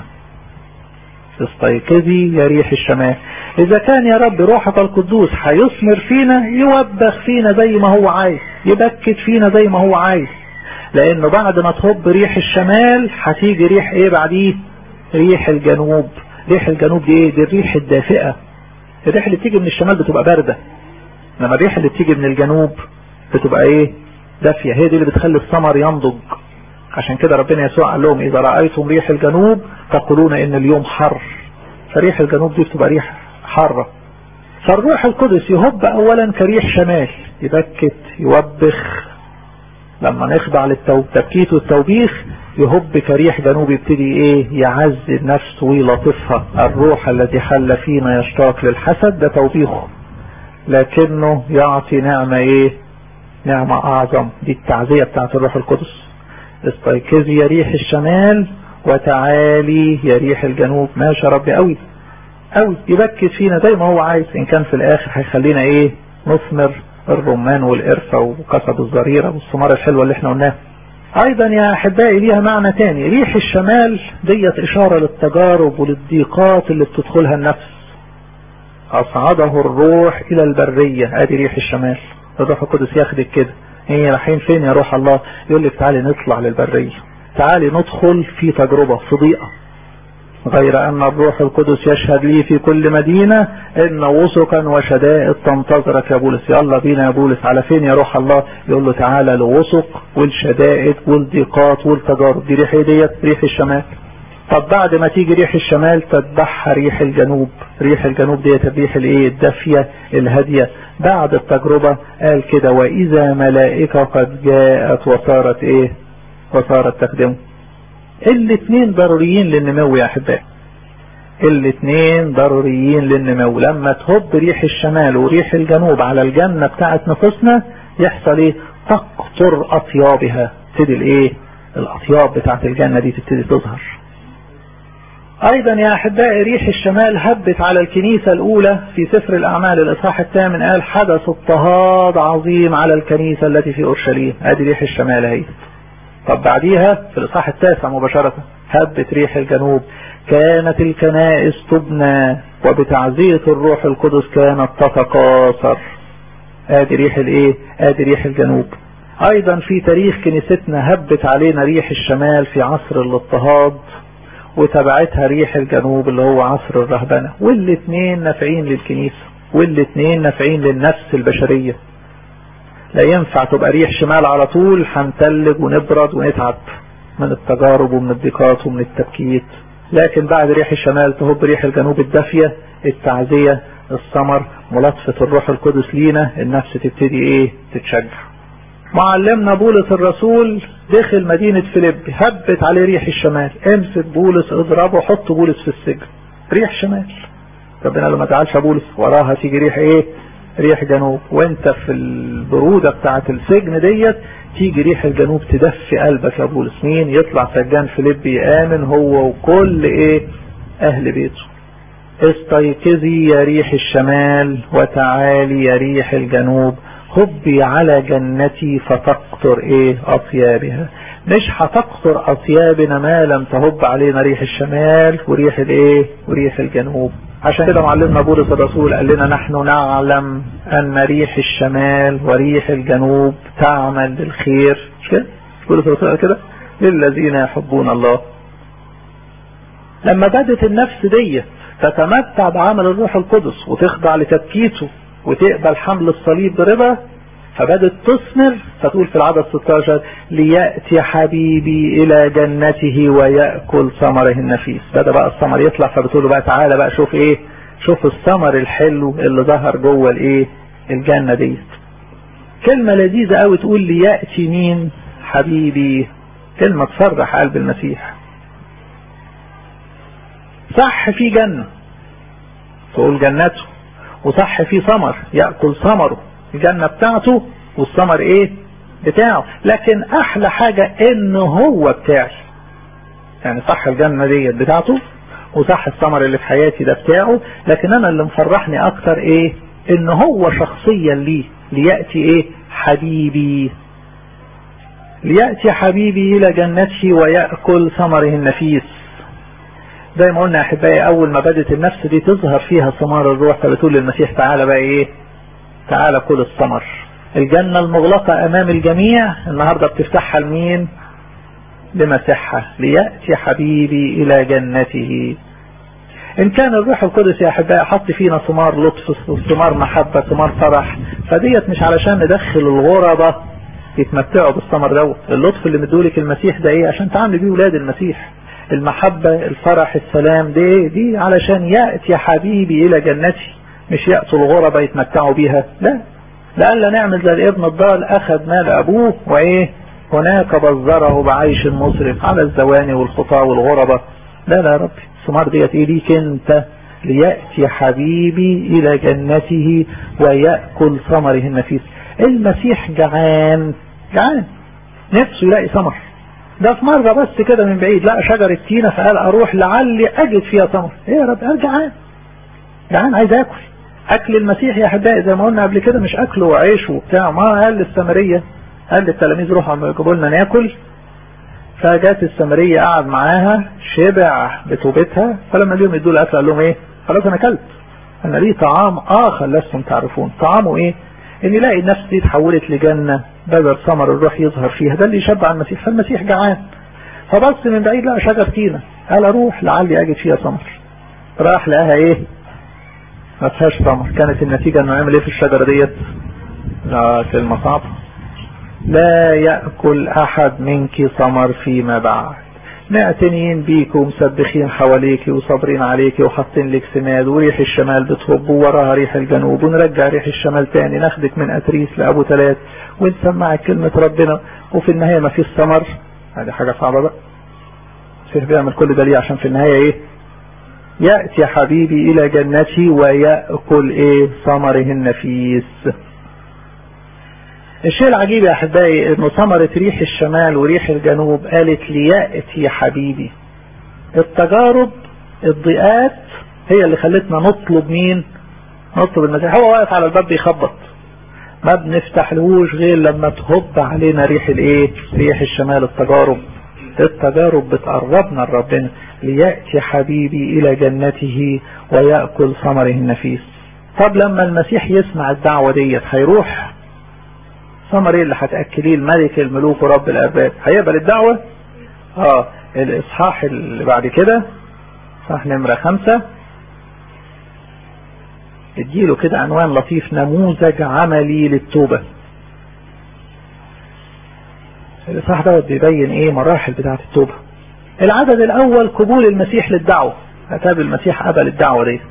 استيقظي يا ريح الشمال اذا كان يا رب روحك القدوس هيثمر فينا يوبخ فينا زي ما هو عايز يبكت فينا زي ما هو عايز لانه بعد ما تهب ريح الشمال هتيجي ريح ايه بعديه ريح الجنوب ريح الجنوب دي ايه دي الريح الدافئة الريح اللي بتيجي من الشمال بتبقى باردة انما الريح اللي بتيجي من الجنوب بتبقى ايه دافية هي دي اللي بتخلي الثمر ينضج عشان كده ربنا يسوع قال لهم اذا رأيتم ريح الجنوب تقولون ان اليوم حر فريح الجنوب دي بتبقى ريح حارة فالروح القدس يهب اولا كريح شمال يبكت يوبخ لما نخضع للتبكيت والتوبيخ يهب كريح جنوب يبتدي ايه يعزي النفس ويلطفها الروح الذي حل فينا يشتاق للحسد ده توبيخه لكنه يعطي نعمة ايه نعمة اعظم دي التعزية بتاعت الروح القدس استيقظي يا ريح الشمال وتعالي يا ريح الجنوب ماشي ربي قوي قوي يبكت فينا زي ما هو عايز ان كان في الاخر هيخلينا ايه نثمر الرمان والقرفة وقصب الزريرة والثمار الحلوة اللي احنا قلناها ايضا يا احبائي ليها معنى تاني ريح الشمال ديت اشارة للتجارب وللضيقات اللي بتدخلها النفس اصعده الروح الى البرية ادي ريح الشمال الروح القدس ياخدك كده ايه رايحين فين يا روح الله يقول لك تعالي نطلع للبرية تعالي ندخل في تجربة في ضيقة غير ان الروح القدس يشهد لي في كل مدينة ان وثقا وشدائد تنتظرك يا بولس يلا بينا يا بولس على فين يا روح الله يقول له تعالى لوثق والشدائد والضيقات والتجارب دي ريح ديت ريح الشمال طب بعد ما تيجي ريح الشمال تتبعها ريح الجنوب ريح الجنوب ديت الريح الايه الدافية الهادية بعد التجربة قال كده واذا ملائكة قد جاءت وصارت ايه وصارت تخدمه الاثنين ضروريين للنمو يا احبائي الاثنين ضروريين للنمو لما تهب ريح الشمال وريح الجنوب على الجنة بتاعت نفوسنا يحصل ايه تقطر اطيابها تبتدي الايه الاطياب بتاعت الجنة دي تبتدي تظهر ايضا يا احبائي ريح الشمال هبت على الكنيسة الاولى في سفر الاعمال الاصحاح الثامن قال حدث اضطهاد عظيم على الكنيسة التي في اورشليم ادي ريح الشمال اهي طب بعديها في الاصحاح التاسع مباشرة هبت ريح الجنوب كانت الكنائس تبنى وبتعزية الروح القدس كانت تتقاصر ادي ريح الايه ادي ريح الجنوب ايضا في تاريخ كنيستنا هبت علينا ريح الشمال في عصر الاضطهاد وتبعتها ريح الجنوب اللي هو عصر الرهبنة والاثنين نافعين للكنيسة والاثنين نافعين للنفس البشرية لا ينفع تبقى ريح شمال على طول هنتلج ونبرد ونتعب من التجارب ومن الضيقات ومن التبكيت لكن بعد ريح الشمال تهب ريح الجنوب الدافية التعزية الثمر ملاطفة الروح القدس لينا النفس تبتدي ايه تتشجع معلمنا بولس الرسول دخل مدينة فيليب هبت عليه ريح الشمال امسك بولس اضربه حط بولس في السجن ريح شمال ربنا لما تعالش بولس وراها تيجي ريح ايه ريح جنوب وانت في البرودة بتاعة السجن ديت تيجي ريح الجنوب تدفي قلبك يا بولس مين يطلع سجان فيليبي يآمن هو وكل ايه اهل بيته استيقظي يا ريح الشمال وتعالي يا ريح الجنوب هبي على جنتي فتقطر ايه اطيابها مش هتقطر اطيابنا ما لم تهب علينا ريح الشمال وريح الايه وريح الجنوب عشان كده معلمنا بولس الرسول قال لنا نحن نعلم ان ريح الشمال وريح الجنوب تعمل للخير مش كده بولس الرسول قال كده للذين يحبون الله لما بدت النفس دي تتمتع بعمل الروح القدس وتخضع لتبكيته وتقبل حمل الصليب برضا فبدت تثمر فتقول في العدد 16 ليأتي حبيبي إلى جنته ويأكل ثمره النفيس بدأ بقى الثمر يطلع فبتقول له بقى تعالى بقى شوف ايه شوف الثمر الحلو اللي ظهر جوه الايه الجنة ديت كلمة لذيذة قوي تقول ليأتي مين حبيبي كلمة تفرح قلب المسيح صح في جنة تقول جنته وصح في ثمر يأكل ثمره الجنة بتاعته والثمر ايه بتاعه لكن احلى حاجة ان هو بتاعي يعني صح الجنة ديت بتاعته وصح الثمر اللي في حياتي ده بتاعه لكن انا اللي مفرحني اكتر ايه ان هو شخصيا ليه ليأتي ايه حبيبي ليأتي حبيبي الى جنتي ويأكل ثمره النفيس زي ما قلنا يا احبائي اول ما بدت النفس دي تظهر فيها ثمار الروح فبتقول للمسيح تعالى بقى ايه تعالى كل الثمر الجنة المغلقة امام الجميع النهاردة بتفتحها لمين لمسيحها ليأتي حبيبي الى جنته ان كان الروح القدس يا احبائي حط فينا ثمار لطف ثمار محبة ثمار فرح فديت مش علشان ندخل الغربة يتمتعوا بالثمر دوت اللطف اللي مدولك المسيح ده ايه عشان تعامل بيه ولاد المسيح المحبة الفرح السلام دي دي علشان يأتي حبيبي الى جنتي مش يأتوا الغربة يتمتعوا بيها لا لألا نعمل زي الابن الضال اخذ مال ابوه وايه هناك بذره بعيش مصرف على الزواني والخطى والغربة لا لا يا ربي الثمار ديت ايه ليك انت ليأتي حبيبي الى جنته ويأكل ثمره النفيس المسيح جعان جعان نفسه يلاقي ثمر ده في مرة بس كده من بعيد لقى شجرة تينة فقال اروح لعلي اجد فيها ثمر ايه يا رب قال جعان جعان عايز اكل اكل المسيح يا احبائي زي ما قلنا قبل كده مش اكله وعيش وبتاع ما قال للسامريه قال للتلاميذ روحوا يجيبوا لنا ناكل فجات السامريه قعد معاها شبع بتوبتها فلما اليوم يدوا الاكل قال لهم ايه خلاص انا اكلت انا ليه طعام اخر لستم تعرفون طعامه ايه ان يلاقي نفسي اتحولت لجنه بدل ثمر الروح يظهر فيها ده اللي يشبع المسيح فالمسيح جعان فبص من بعيد لقى شجر تينه قال اروح لعلي اجد فيها ثمر راح لقاها ايه ما فيهاش ثمر كانت النتيجة انه عمل ايه في الشجرة ديت لا كلمة صعبة لا يأكل احد منك ثمر فيما بعد معتنين بيك ومسبخين حواليك وصابرين عليك وحاطين لك سماد وريح الشمال بتهب وراها ريح الجنوب ونرجع ريح الشمال تاني ناخدك من اتريس لابو تلات ونسمعك كلمة ربنا وفي النهاية ما فيش ثمر هذه حاجة صعبة بقى سيف بيعمل كل ده ليه عشان في النهاية ايه يأتي حبيبي إلى جنتي ويأكل إيه ثمره النفيس الشيء العجيب يا أحبائي إنه ثمرة ريح الشمال وريح الجنوب قالت ليأتي حبيبي التجارب الضيقات هي اللي خلتنا نطلب مين نطلب المسيح هو واقف على الباب بيخبط ما بنفتح لهوش غير لما تهب علينا ريح الايه ريح الشمال التجارب التجارب بتقربنا لربنا ليأتي حبيبي إلى جنته ويأكل ثمره النفيس طب لما المسيح يسمع الدعوة ديت هيروح ثمر ايه اللي هتأكليه الملك الملوك ورب الأرباب هيقبل الدعوة اه الإصحاح اللي بعد كده صح نمرة خمسة اديله كده عنوان لطيف نموذج عملي للتوبة الإصحاح دوت بيبين ايه مراحل بتاعة التوبة العدد الاول قبول المسيح للدعوة اتاب المسيح قبل الدعوة دي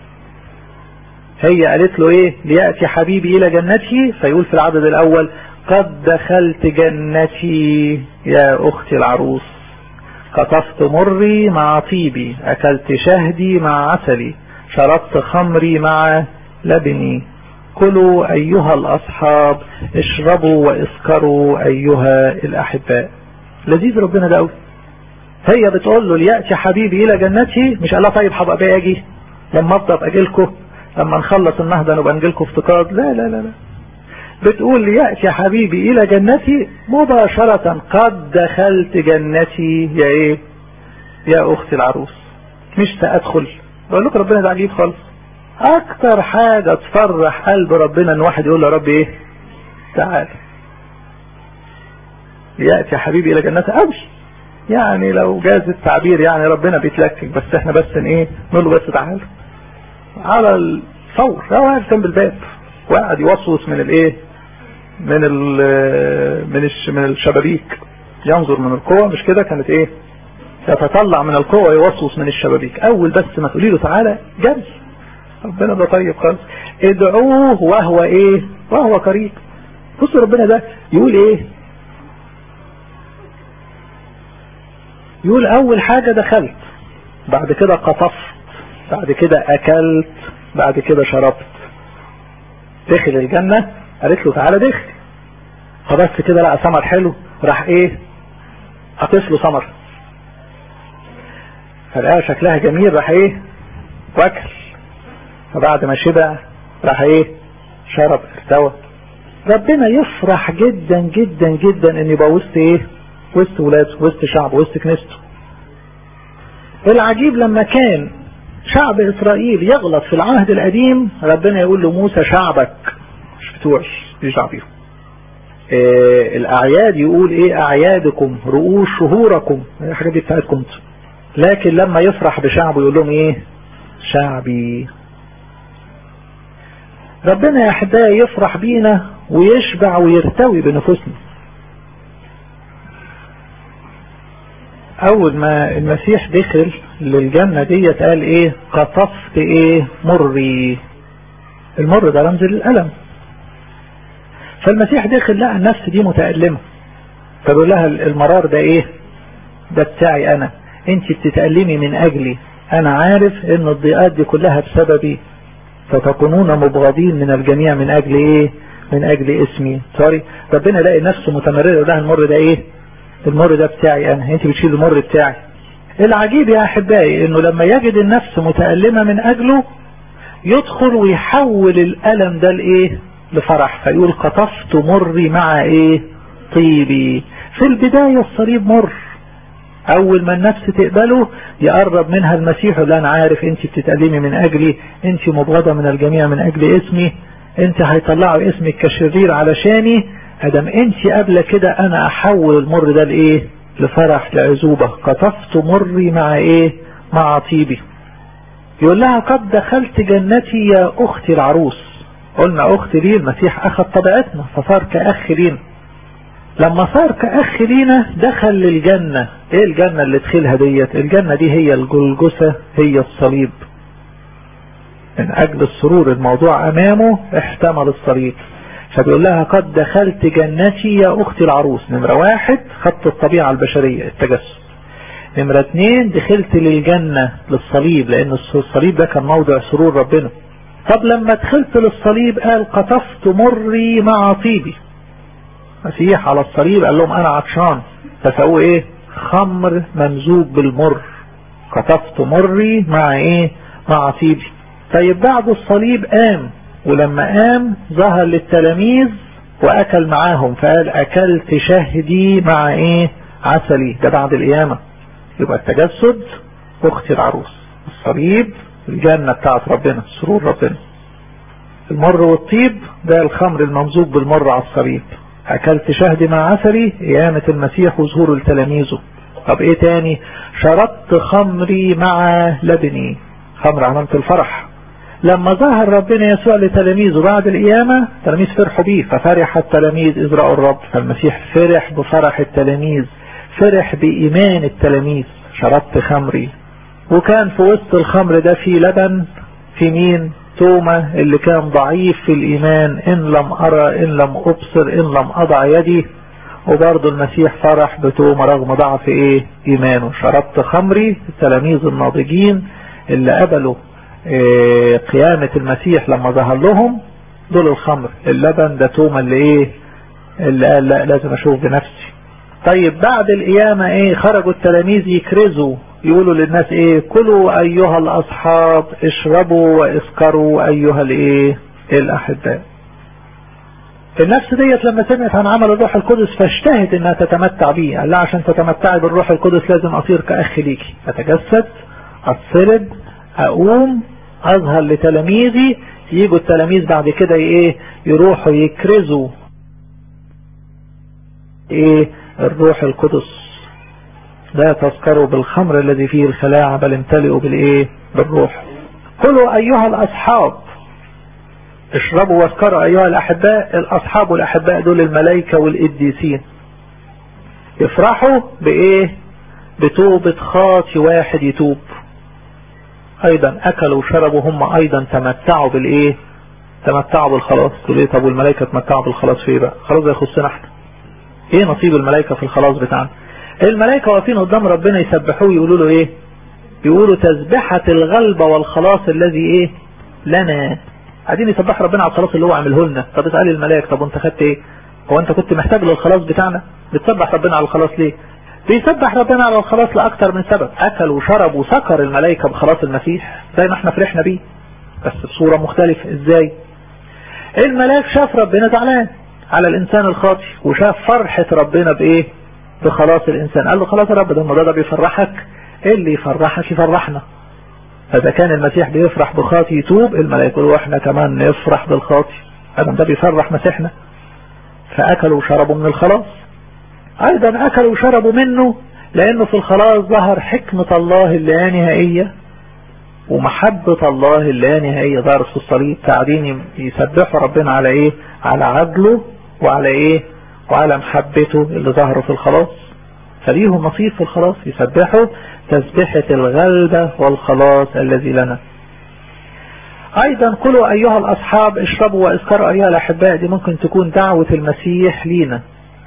هي قالت له ايه ليأتي حبيبي الى جنتي فيقول في العدد الاول قد دخلت جنتي يا اختي العروس قطفت مري مع طيبي اكلت شهدي مع عسلي شربت خمري مع لبني كلوا ايها الاصحاب اشربوا واسكروا ايها الاحباء لذيذ ربنا ده قوي هي بتقول له ليأتي حبيبي الى جنتي مش قال لها طيب هبقى باجي لما افضل اجي لكم لما نخلص النهضه نبقى نجي لكم افتقاد لا لا لا لا بتقول ليأتي حبيبي الى جنتي مباشرة قد دخلت جنتي يا ايه يا اختي العروس مش سأدخل بقول لكم ربنا ده عجيب خالص اكتر حاجة تفرح قلب ربنا ان واحد يقول له رب ايه تعال يأتي حبيبي الى جنتي امشي يعني لو جاز التعبير يعني ربنا بيتلكك بس احنا بس ايه نقول له بس تعال على الفور هو قاعد جنب الباب وقاعد يوسوس من الايه من ال من الش من الشبابيك ينظر من القوة مش كده كانت ايه يتطلع من القوة يوسوس من الشبابيك اول بس ما تقولي له تعالى جري ربنا ده طيب خالص ادعوه وهو ايه وهو قريب بص ربنا ده يقول ايه يقول اول حاجة دخلت بعد كده قطفت بعد كده اكلت بعد كده شربت دخل الجنة قالت له تعالى دخل فبس كده لقى ثمر حلو راح ايه قطف له ثمر فلقاها شكلها جميل راح ايه واكل فبعد ما شبع راح ايه شرب ارتوى ربنا يفرح جدا جدا جدا ان يبقى وسط ايه وسط ولاده وسط شعبه وسط كنيسته العجيب لما كان شعب اسرائيل يغلط في العهد القديم ربنا يقول له موسى شعبك مش بتوعي دي شعبيهم إيه الاعياد يقول ايه اعيادكم رؤوس شهوركم الحاجات دي بتاعتكم لكن لما يفرح بشعبه يقول لهم ايه شعبي ربنا يا احبائي يفرح بينا ويشبع ويرتوي بنفوسنا اول ما المسيح دخل للجنة ديت قال ايه قطفت ايه مري المر ده رمز للألم فالمسيح دخل لقى النفس دي متألمة فبيقول لها المرار ده ايه ده بتاعي انا انت بتتألمي من اجلي انا عارف ان الضيقات دي كلها بسببي فتكونون مبغضين من الجميع من اجل ايه من اجل اسمي سوري ربنا يلاقي نفسه متمرد يقول لها المر ده ايه المر ده بتاعي انا انت بتشيل المر بتاعي العجيب يا احبائي انه لما يجد النفس متألمة من اجله يدخل ويحول الالم ده لايه لفرح فيقول قطفت مري مع ايه طيبي في البداية الصليب مر اول ما النفس تقبله يقرب منها المسيح اللي انا عارف انت بتتألمي من اجلي انت مبغضة من الجميع من اجل اسمي انت هيطلعوا اسمك كشرير علشاني ادم انت قبل كده انا احول المر ده لايه لفرح لعزوبة قطفت مري مع ايه مع طيبي يقول لها قد دخلت جنتي يا اختي العروس قلنا اختي ليه المسيح اخذ طبيعتنا فصار كاخ لينا لما صار كأخ لينا دخل للجنة ايه الجنة اللي دخلها ديت الجنة دي هي الجلجسة هي الصليب من اجل السرور الموضوع امامه احتمل الصليب فبيقول لها قد دخلت جنتي يا اختي العروس نمرة واحد خدت الطبيعة البشرية التجسد نمرة اتنين دخلت للجنة للصليب لان الصليب ده كان موضع سرور ربنا طب لما دخلت للصليب قال قطفت مري مع طيبي مسيح على الصليب قال لهم انا عطشان فسووا ايه خمر ممزوج بالمر قطفت مري مع ايه مع طيبي طيب بعد الصليب قام ولما قام ظهر للتلاميذ واكل معاهم فقال اكلت شهدي مع ايه عسلي ده بعد القيامة يبقى التجسد اختي العروس الصليب الجنة بتاعت ربنا سرور ربنا المر والطيب ده الخمر الممزوج بالمر على الصليب اكلت شهد مع عسلي قيامة المسيح وظهور لتلاميذه طب ايه تاني شربت خمري مع لبني خمر علامة الفرح لما ظهر ربنا يسوع لتلاميذه بعد القيامة التلاميذ فرحوا بيه ففرح التلاميذ إذ رأوا الرب فالمسيح فرح بفرح التلاميذ فرح بإيمان التلاميذ شربت خمري وكان في وسط الخمر ده في لبن في مين توما اللي كان ضعيف في الإيمان إن لم أرى إن لم أبصر إن لم أضع يدي وبرضه المسيح فرح بتوما رغم ضعف إيه إيمانه شربت خمري التلاميذ الناضجين اللي قبلوا إيه قيامة المسيح لما ظهر لهم دول الخمر اللبن ده توما اللي إيه اللي قال لا لازم أشوف بنفسي طيب بعد القيامة إيه خرجوا التلاميذ يكرزوا يقولوا للناس ايه كلوا ايها الاصحاب اشربوا واسكروا ايها الايه الاحباء النفس ديت لما سمعت عن عمل الروح القدس فاشتهت انها تتمتع بيه قال لها عشان تتمتعي بالروح القدس لازم اصير كاخ ليكي اتجسد اتصلب اقوم اظهر لتلاميذي يجوا التلاميذ بعد كده ايه يروحوا يكرزوا ايه الروح القدس لا تسكروا بالخمر الذي فيه الخلاعة بل امتلئوا بالايه بالروح قلوا ايها الاصحاب اشربوا واسكروا ايها الاحباء الاصحاب والاحباء دول الملائكة والقديسين يفرحوا بايه بتوبة خاطي واحد يتوب ايضا اكلوا وشربوا هم ايضا تمتعوا بالايه تمتعوا بالخلاص تقول ايه طب والملائكة تمتعوا بالخلاص في ايه بقى خلاص ده يخصنا احنا ايه نصيب الملائكة في الخلاص بتاعنا الملائكة واقفين قدام ربنا يسبحوه يقولوا له ايه يقولوا تسبحة الغلبة والخلاص الذي ايه لنا قاعدين يسبحوا ربنا على الخلاص اللي هو عامله لنا طب اسأل الملائكة طب وانت خدت ايه هو انت كنت محتاج للخلاص بتاعنا بتسبح ربنا على الخلاص ليه بيسبح ربنا على الخلاص لأكثر من سبب أكل وشرب وسكر الملائكة بخلاص المسيح زي ما احنا فرحنا بيه بس بصورة مختلفة ازاي الملاك شاف ربنا زعلان على الإنسان الخاطئ وشاف فرحة ربنا بإيه بخلاص الإنسان قال له خلاص يا رب ده الموضوع ده بيفرحك إيه اللي يفرحك يفرحنا فإذا كان المسيح بيفرح بخاطي يتوب الملائكة واحنا كمان نفرح بالخاطي هذا ده بيفرح مسيحنا فأكلوا وشربوا من الخلاص أيضا أكلوا وشربوا منه لأنه في الخلاص ظهر حكمة الله اللا نهائية ومحبة الله اللا نهائية ظهرت في الصليب قاعدين يسبحوا ربنا على ايه على عدله وعلى ايه وعلى محبته اللي ظهروا في الخلاص فليهم نصيب في الخلاص يسبحوا تسبحة الغلبة والخلاص الذي لنا ايضا قلوا ايها الاصحاب اشربوا واسكروا ايها الاحباء دي ممكن تكون دعوة المسيح لينا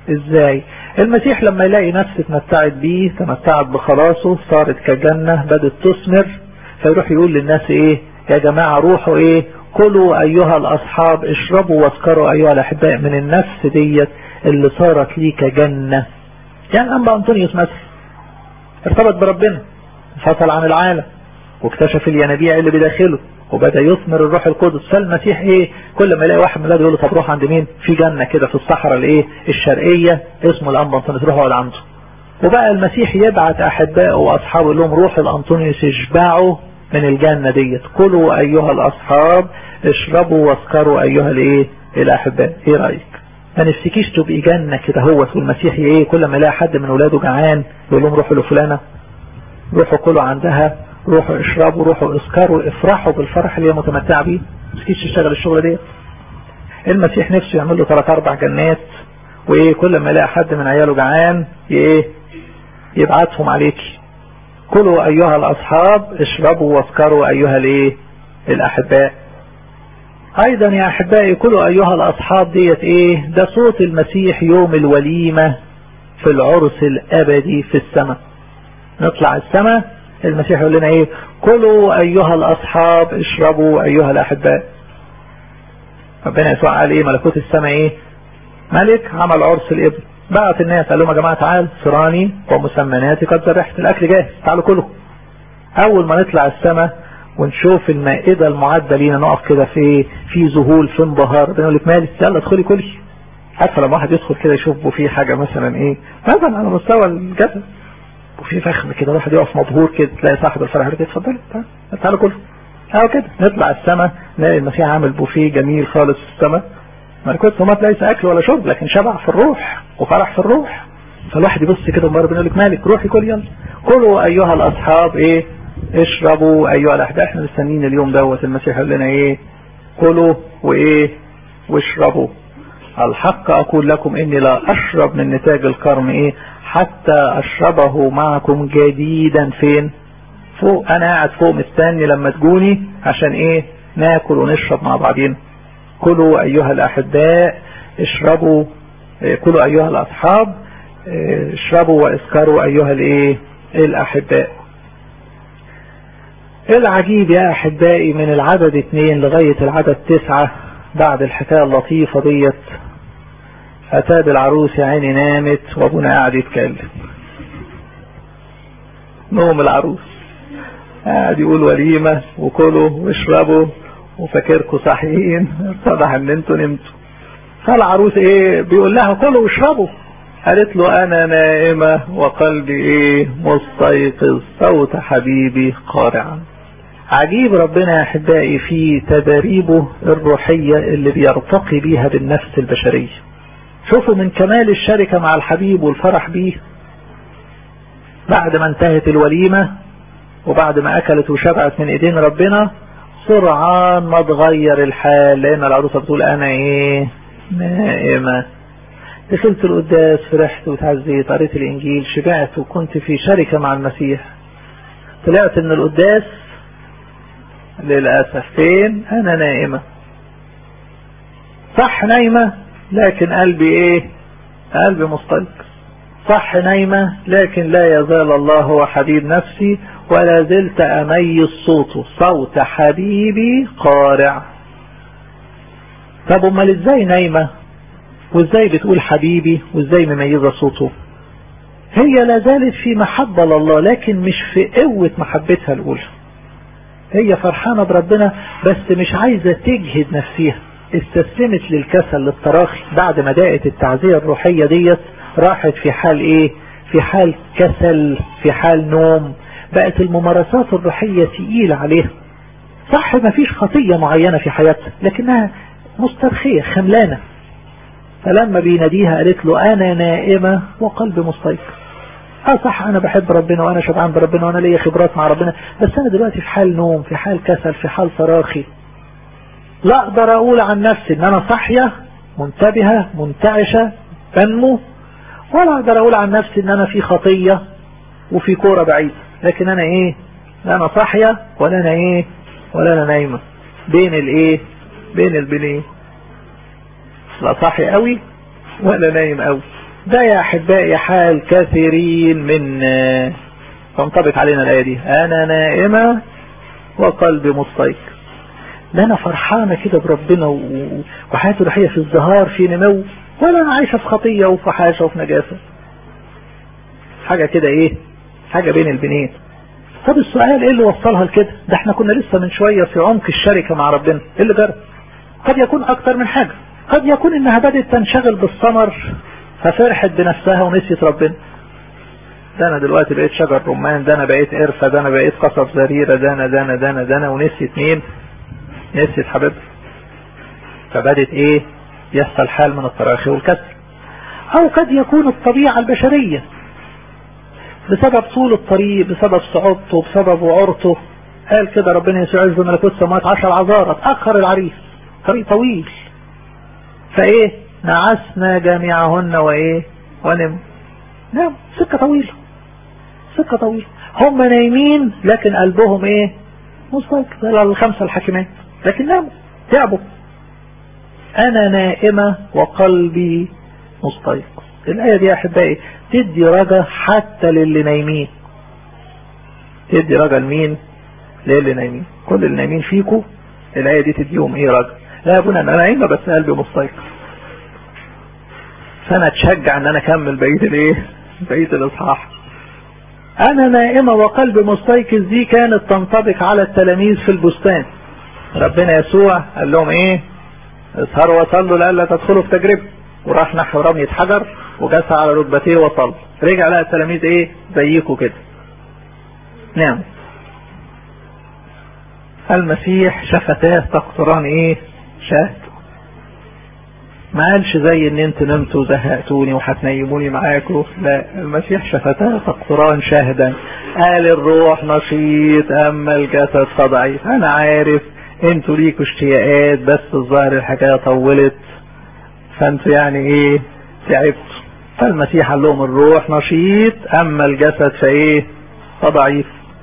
ازاي المسيح لما يلاقي نفسه اتمتعت بيه تمتعت بخلاصه صارت كجنة بدت تثمر فيروح يقول للناس ايه يا جماعة روحوا ايه كلوا ايها الاصحاب اشربوا واسكروا ايها الاحباء من النفس ديت اللي صارت لي كجنة يعني انبا انطونيوس مثلا ارتبط بربنا فصل عن العالم واكتشف الينابيع اللي بداخله وبدأ يثمر الروح القدس فالمسيح ايه كل ما يلاقي واحد من يقول له طب روح عند مين في جنة كده في الصحراء الايه الشرقية اسمه الانبا انطونيوس روح اقعد عنده وبقى المسيح يبعت احبائه واصحابه لهم روح الانطونيوس يشبعوا من الجنة ديت كلوا ايها الاصحاب اشربوا واسكروا ايها الايه الاحباء ايه رأيك ما نفسكيش تبقي جنة كده هوت والمسيح ايه كل ما يلاقي حد من ولاده جعان يقول لهم روحوا لفلانة روحوا كلوا عندها روحوا اشربوا روحوا اسكروا افرحوا بالفرح اللي هي متمتعه بيه مش تشتغل الشغل دي المسيح نفسه يعمل له ثلاث اربع جنات وايه كل ما يلاقي حد من عياله جعان ايه يبعتهم عليكي كلوا ايها الاصحاب اشربوا واسكروا ايها الايه الاحباء ايضا يا احبائي كلوا ايها الاصحاب ديت ايه ده صوت المسيح يوم الوليمة في العرس الابدي في السماء نطلع السماء المسيح يقول لنا ايه كلوا ايها الاصحاب اشربوا ايها الاحباء ربنا يسوع قال ايه ملكوت السماء ايه ملك عمل عرس الابن بعت الناس قال لهم يا جماعه تعال صراني ومسمناتي قد ذبحت الاكل جاهز تعالوا كلوا اول ما نطلع السماء ونشوف المائده المعده لينا نقف كده في في ذهول في انبهار بنقول لك مالك يلا ادخلي كلي حتى لما واحد يدخل كده يشوف في حاجه مثلا ايه مثلا على مستوى الجسد وفي فخم كده واحد يقف مبهور كده تلاقي صاحب الفرح يقول اتفضل تعالوا كله اهو كده نطلع السماء نلاقي المسيح عامل بوفيه جميل خالص في السماء ملكوت السماوات ليس اكل ولا شرب لكن شبع في الروح وفرح في الروح فالواحد يبص كده مره بيقول لك مالك روحي كل يلا كلوا ايها الاصحاب ايه اشربوا ايها الاحباب احنا مستنيين اليوم دوت المسيح يقول لنا ايه كلوا وايه واشربوا الحق اقول لكم اني لا اشرب من نتاج الكرم ايه حتى اشربه معكم جديدا فين فوق انا قاعد فوق مستني لما تجوني عشان ايه ناكل ونشرب مع بعضين كلوا ايها الاحباء اشربوا كلوا ايها الاصحاب اشربوا واسكروا ايها الايه الاحباء العجيب يا احبائي من العدد اثنين لغاية العدد تسعة بعد الحكاية اللطيفة ديت اتى بالعروس يا عيني نامت وابونا قاعد يتكلم نوم العروس قاعد يقول وليمة وكلوا واشربوا وفاكركم صحيين اتضح ان انتوا نمتوا فالعروس ايه بيقول لها كلوا واشربوا قالت له انا نائمة وقلبي ايه مستيقظ صوت حبيبي قارعا عجيب ربنا يا احبائي في تدريبه الروحية اللي بيرتقي بيها بالنفس البشرية شوفوا من كمال الشركة مع الحبيب والفرح بيه بعد ما انتهت الوليمة وبعد ما اكلت وشبعت من ايدين ربنا سرعان ما تغير الحال لان العروسة بتقول انا ايه نائمة دخلت القداس فرحت وتعزيت قريت الانجيل شبعت وكنت في شركة مع المسيح طلعت من القداس للأسف فين انا نائمة صح نايمة لكن قلبي ايه قلبي مستيقظ صح نايمة لكن لا يزال الله هو حبيب نفسي ولا زلت اميز صوته صوت حبيبي قارع طب امال ازاي نايمة وازاي بتقول حبيبي وازاي مميزة صوته هي لا زالت في محبة لله لكن مش في قوة محبتها الاولى هي فرحانة بربنا بس مش عايزة تجهد نفسها استسلمت للكسل للتراخي بعد ما دقت التعزية الروحية ديت راحت في حال ايه في حال كسل في حال نوم بقت الممارسات الروحية تقيلة عليها صح ما فيش خطية معينة في حياتها لكنها مسترخية خملانة فلما بيناديها قالت له انا نائمة وقلبي مستيقظ اه صح انا بحب ربنا وانا شبعان بربنا وانا ليا خبرات مع ربنا بس انا دلوقتي في حال نوم في حال كسل في حال تراخي لا اقدر اقول عن نفسي ان انا صاحية منتبهة منتعشة بنمو ولا اقدر اقول عن نفسي ان انا في خطية وفي كورة بعيد لكن انا ايه لا انا صاحية ولا انا ايه ولا انا نايمة بين الايه بين البنين لا صاحي قوي ولا نايم قوي ده يا احبائي حال كثيرين من تنطبق علينا الايه دي انا نائمه وقلبي مستيقظ لا انا فرحانه كده بربنا وحياتي روحيه في الزهار في نمو ولا انا عايشه في خطيه وفي حاجه وفي نجاسه حاجه كده ايه حاجه بين البنين طب السؤال ايه اللي وصلها لكده ده احنا كنا لسه من شويه في عمق الشركه مع ربنا ايه اللي جرى قد يكون اكتر من حاجه قد يكون انها بدات تنشغل بالثمر ففرحت بنفسها ونسيت ربنا ده انا دلوقتي بقيت شجر رمان ده انا بقيت قرفه ده انا بقيت قصب زريره ده انا ده انا ده انا ده انا ونسيت مين نسيت حبيبها فبدت ايه يحصل حال من التراخي والكسر او قد يكون الطبيعة البشرية بسبب طول الطريق بسبب صعوبته بسبب وعرته قال كده ربنا يسوع عز ملكوت السماوات عشر عذارة اتأخر العريس طريق طويل فايه نعسنا جميعهن وايه ونم نعم سكة طويلة سكة طويلة هم نايمين لكن قلبهم ايه مستيقظ الخمسة الحاكمات لكن ناموا تعبوا انا نائمة وقلبي مستيقظ الاية دي يا احبائي تدي رجا حتى للي نايمين تدي رجا لمين للي نايمين كل اللي نايمين فيكم الاية دي تديهم ايه رجا لا يا ابونا انا نايمة بس قلبي مستيقظ فانا اتشجع ان انا اكمل بقية الايه بقية الاصحاح انا نائمة وقلبي مستيقظ دي كانت تنطبق على التلاميذ في البستان ربنا يسوع قال لهم ايه اسهروا وصلوا لألا تدخلوا في تجربة وراح نحو رمية حجر وجسى على ركبتيه وصل رجع لقى التلاميذ ايه زيكم كده نعم المسيح شفتاه تقطران ايه شهد ما قالش زي ان انتوا نمتوا زهقتوني وهتنيموني معاكم لا المسيح شفتاه تقطران شهدا قال الروح نشيط اما الجسد فضعيف انا عارف انتوا ليكوا اشتياقات بس الظاهر الحكايه طولت فانتوا يعني ايه تعبتوا فالمسيح قال لهم الروح نشيط اما الجسد فايه فضعيف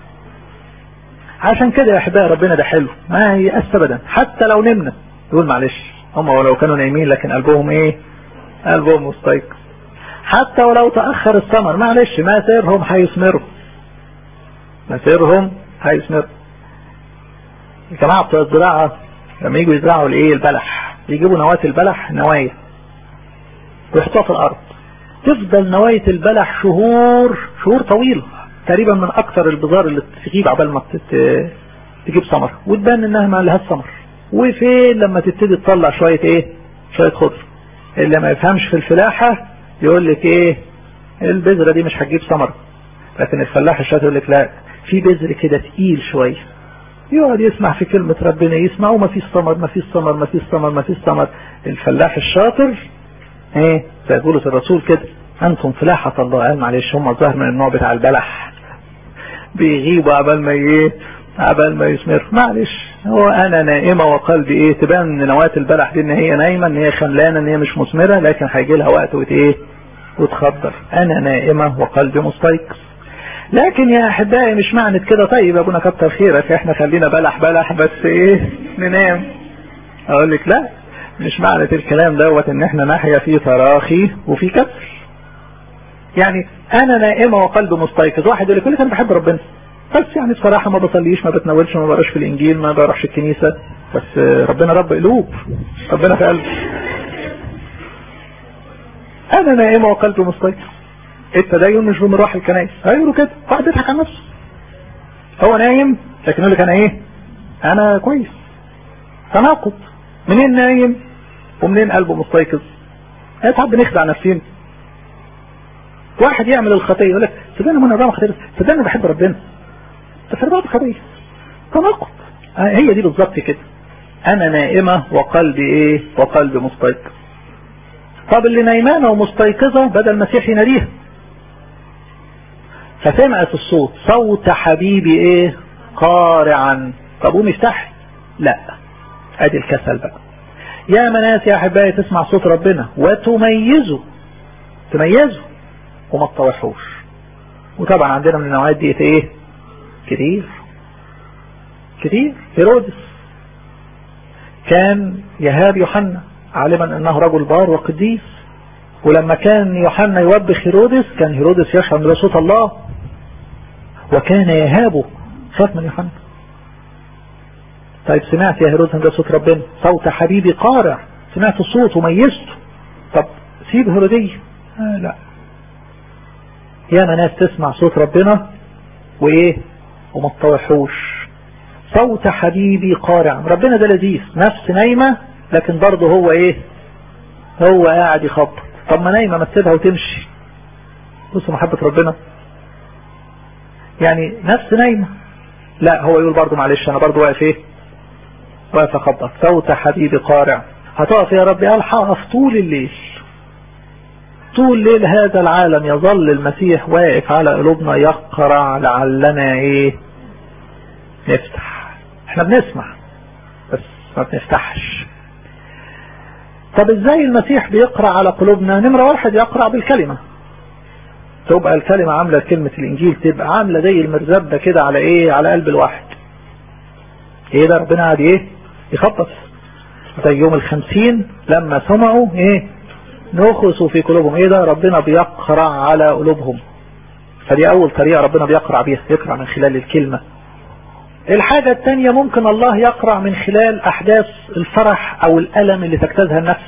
عشان كده يا احبائي ربنا ده حلو ما يأس ابدا حتى لو نمنا يقول معلش هم ولو كانوا نايمين لكن قلبهم ايه قلبهم مستيقظ حتى ولو تأخر الثمر معلش ما سيرهم هيثمروا ما سيرهم هيثمروا الجماعة بتوع الزراعة لما يجوا يزرعوا الايه البلح يجيبوا نواة البلح نوايا ويحطوها في الارض تفضل نواية البلح شهور شهور طويلة تقريبا من اكثر البذار اللي تجيب عبال ما تجيب ثمر وتبان انها ما لهاش ثمر وفين لما تبتدي تطلع شوية ايه شوية خضر اللي ما يفهمش في الفلاحة يقول لك ايه البذرة دي مش هتجيب ثمر لكن الفلاح الشاطر يقول لك لا في بذر كده تقيل شوية يقعد يسمع في كلمة ربنا يسمع وما فيش ثمر ما فيش ثمر ما فيش ثمر ما فيش ثمر الفلاح الشاطر ايه زي بولس الرسول كده انتم فلاحة الله قال معلش هم الظاهر من النوع بتاع البلح بيغيبوا عبال ما ايه عبال ما يثمر معلش هو انا نائمة وقلبي ايه تبان ان نواة البلح دي ان هي نايمة ان هي خملانة ان هي مش مثمرة لكن هيجي لها وقت وت ايه وتخدر انا نائمة وقلبي مستيقظ لكن يا احبائي مش معنى كده طيب يا ابونا كتر خيرك احنا خلينا بلح بلح بس ايه ننام اقول لك لا مش معنى الكلام دوت ان احنا نحيا في تراخي وفي كسر يعني انا نائمة وقلبي مستيقظ واحد يقول لك انا بحب ربنا بس يعني بصراحة ما بصليش ما بتناولش ما بقراش في الانجيل ما بروحش الكنيسة بس ربنا رب قلوب ربنا في قلبي انا نائمة وقلبي مستيقظ التدين مش بمروح الكنائس هيقولوا كده واحد يضحك على نفسه هو نايم لكن يقول لك انا ايه انا كويس تناقض منين نايم ومنين قلبه مستيقظ ساعات بنخدع نفسينا واحد يعمل الخطيه يقول لك صدقني ما انا بعمل خطيه صدقني بحب ربنا بس انا بعمل خطيه تناقض هي دي بالظبط كده انا نائمه وقلبي ايه وقلبي مستيقظ طب اللي نايمانه ومستيقظه بدل المسيح يناديها فسمعت الصوت صوت حبيبي ايه قارعا طب قوم افتحي لا ادي الكسل بقى يا مناس يا احبائي تسمع صوت ربنا وتميزه تميزه وما تطوحوش وطبعا عندنا من النوعات دي ايه كتير كتير هيرودس كان يهاب يوحنا عالما انه رجل بار وقديس ولما كان يوحنا يوبخ هيرودس كان هيرودس يشعر ان صوت الله وكان يهابه خاف من يوحنا طيب سمعت يا هيرودس ان ده صوت ربنا صوت حبيبي قارع سمعت الصوت وميزته طب سيب هيرودية آه لا ياما ناس تسمع صوت ربنا وايه وما تطوحوش صوت حبيبي قارع ربنا ده لذيذ نفس نايمة لكن برضه هو ايه هو قاعد يخبط طب ما نايمة ما تسيبها وتمشي بصوا محبة ربنا يعني نفس نايمة لا هو يقول برضه معلش انا برضه واقف ايه واقف اخبط صوت حبيبي قارع هتقف يا ربي قال هقف طول الليل طول ليل هذا العالم يظل المسيح واقف على قلوبنا يقرع لعلنا ايه نفتح احنا بنسمع بس ما بنفتحش طب ازاي المسيح بيقرأ على قلوبنا نمرة واحد يقرأ بالكلمة تبقى الكلمة عاملة كلمة الانجيل تبقى عاملة زي المرزبة كده على ايه على قلب الواحد ايه ده ربنا قاعد ايه يخبط زي يوم الخمسين لما سمعوا ايه نخسوا في قلوبهم ايه ده ربنا بيقرأ على قلوبهم فدي اول طريقة ربنا بيقرأ بيها يقرأ من خلال الكلمة الحاجة الثانية ممكن الله يقرأ من خلال احداث الفرح او الالم اللي تجتازها النفس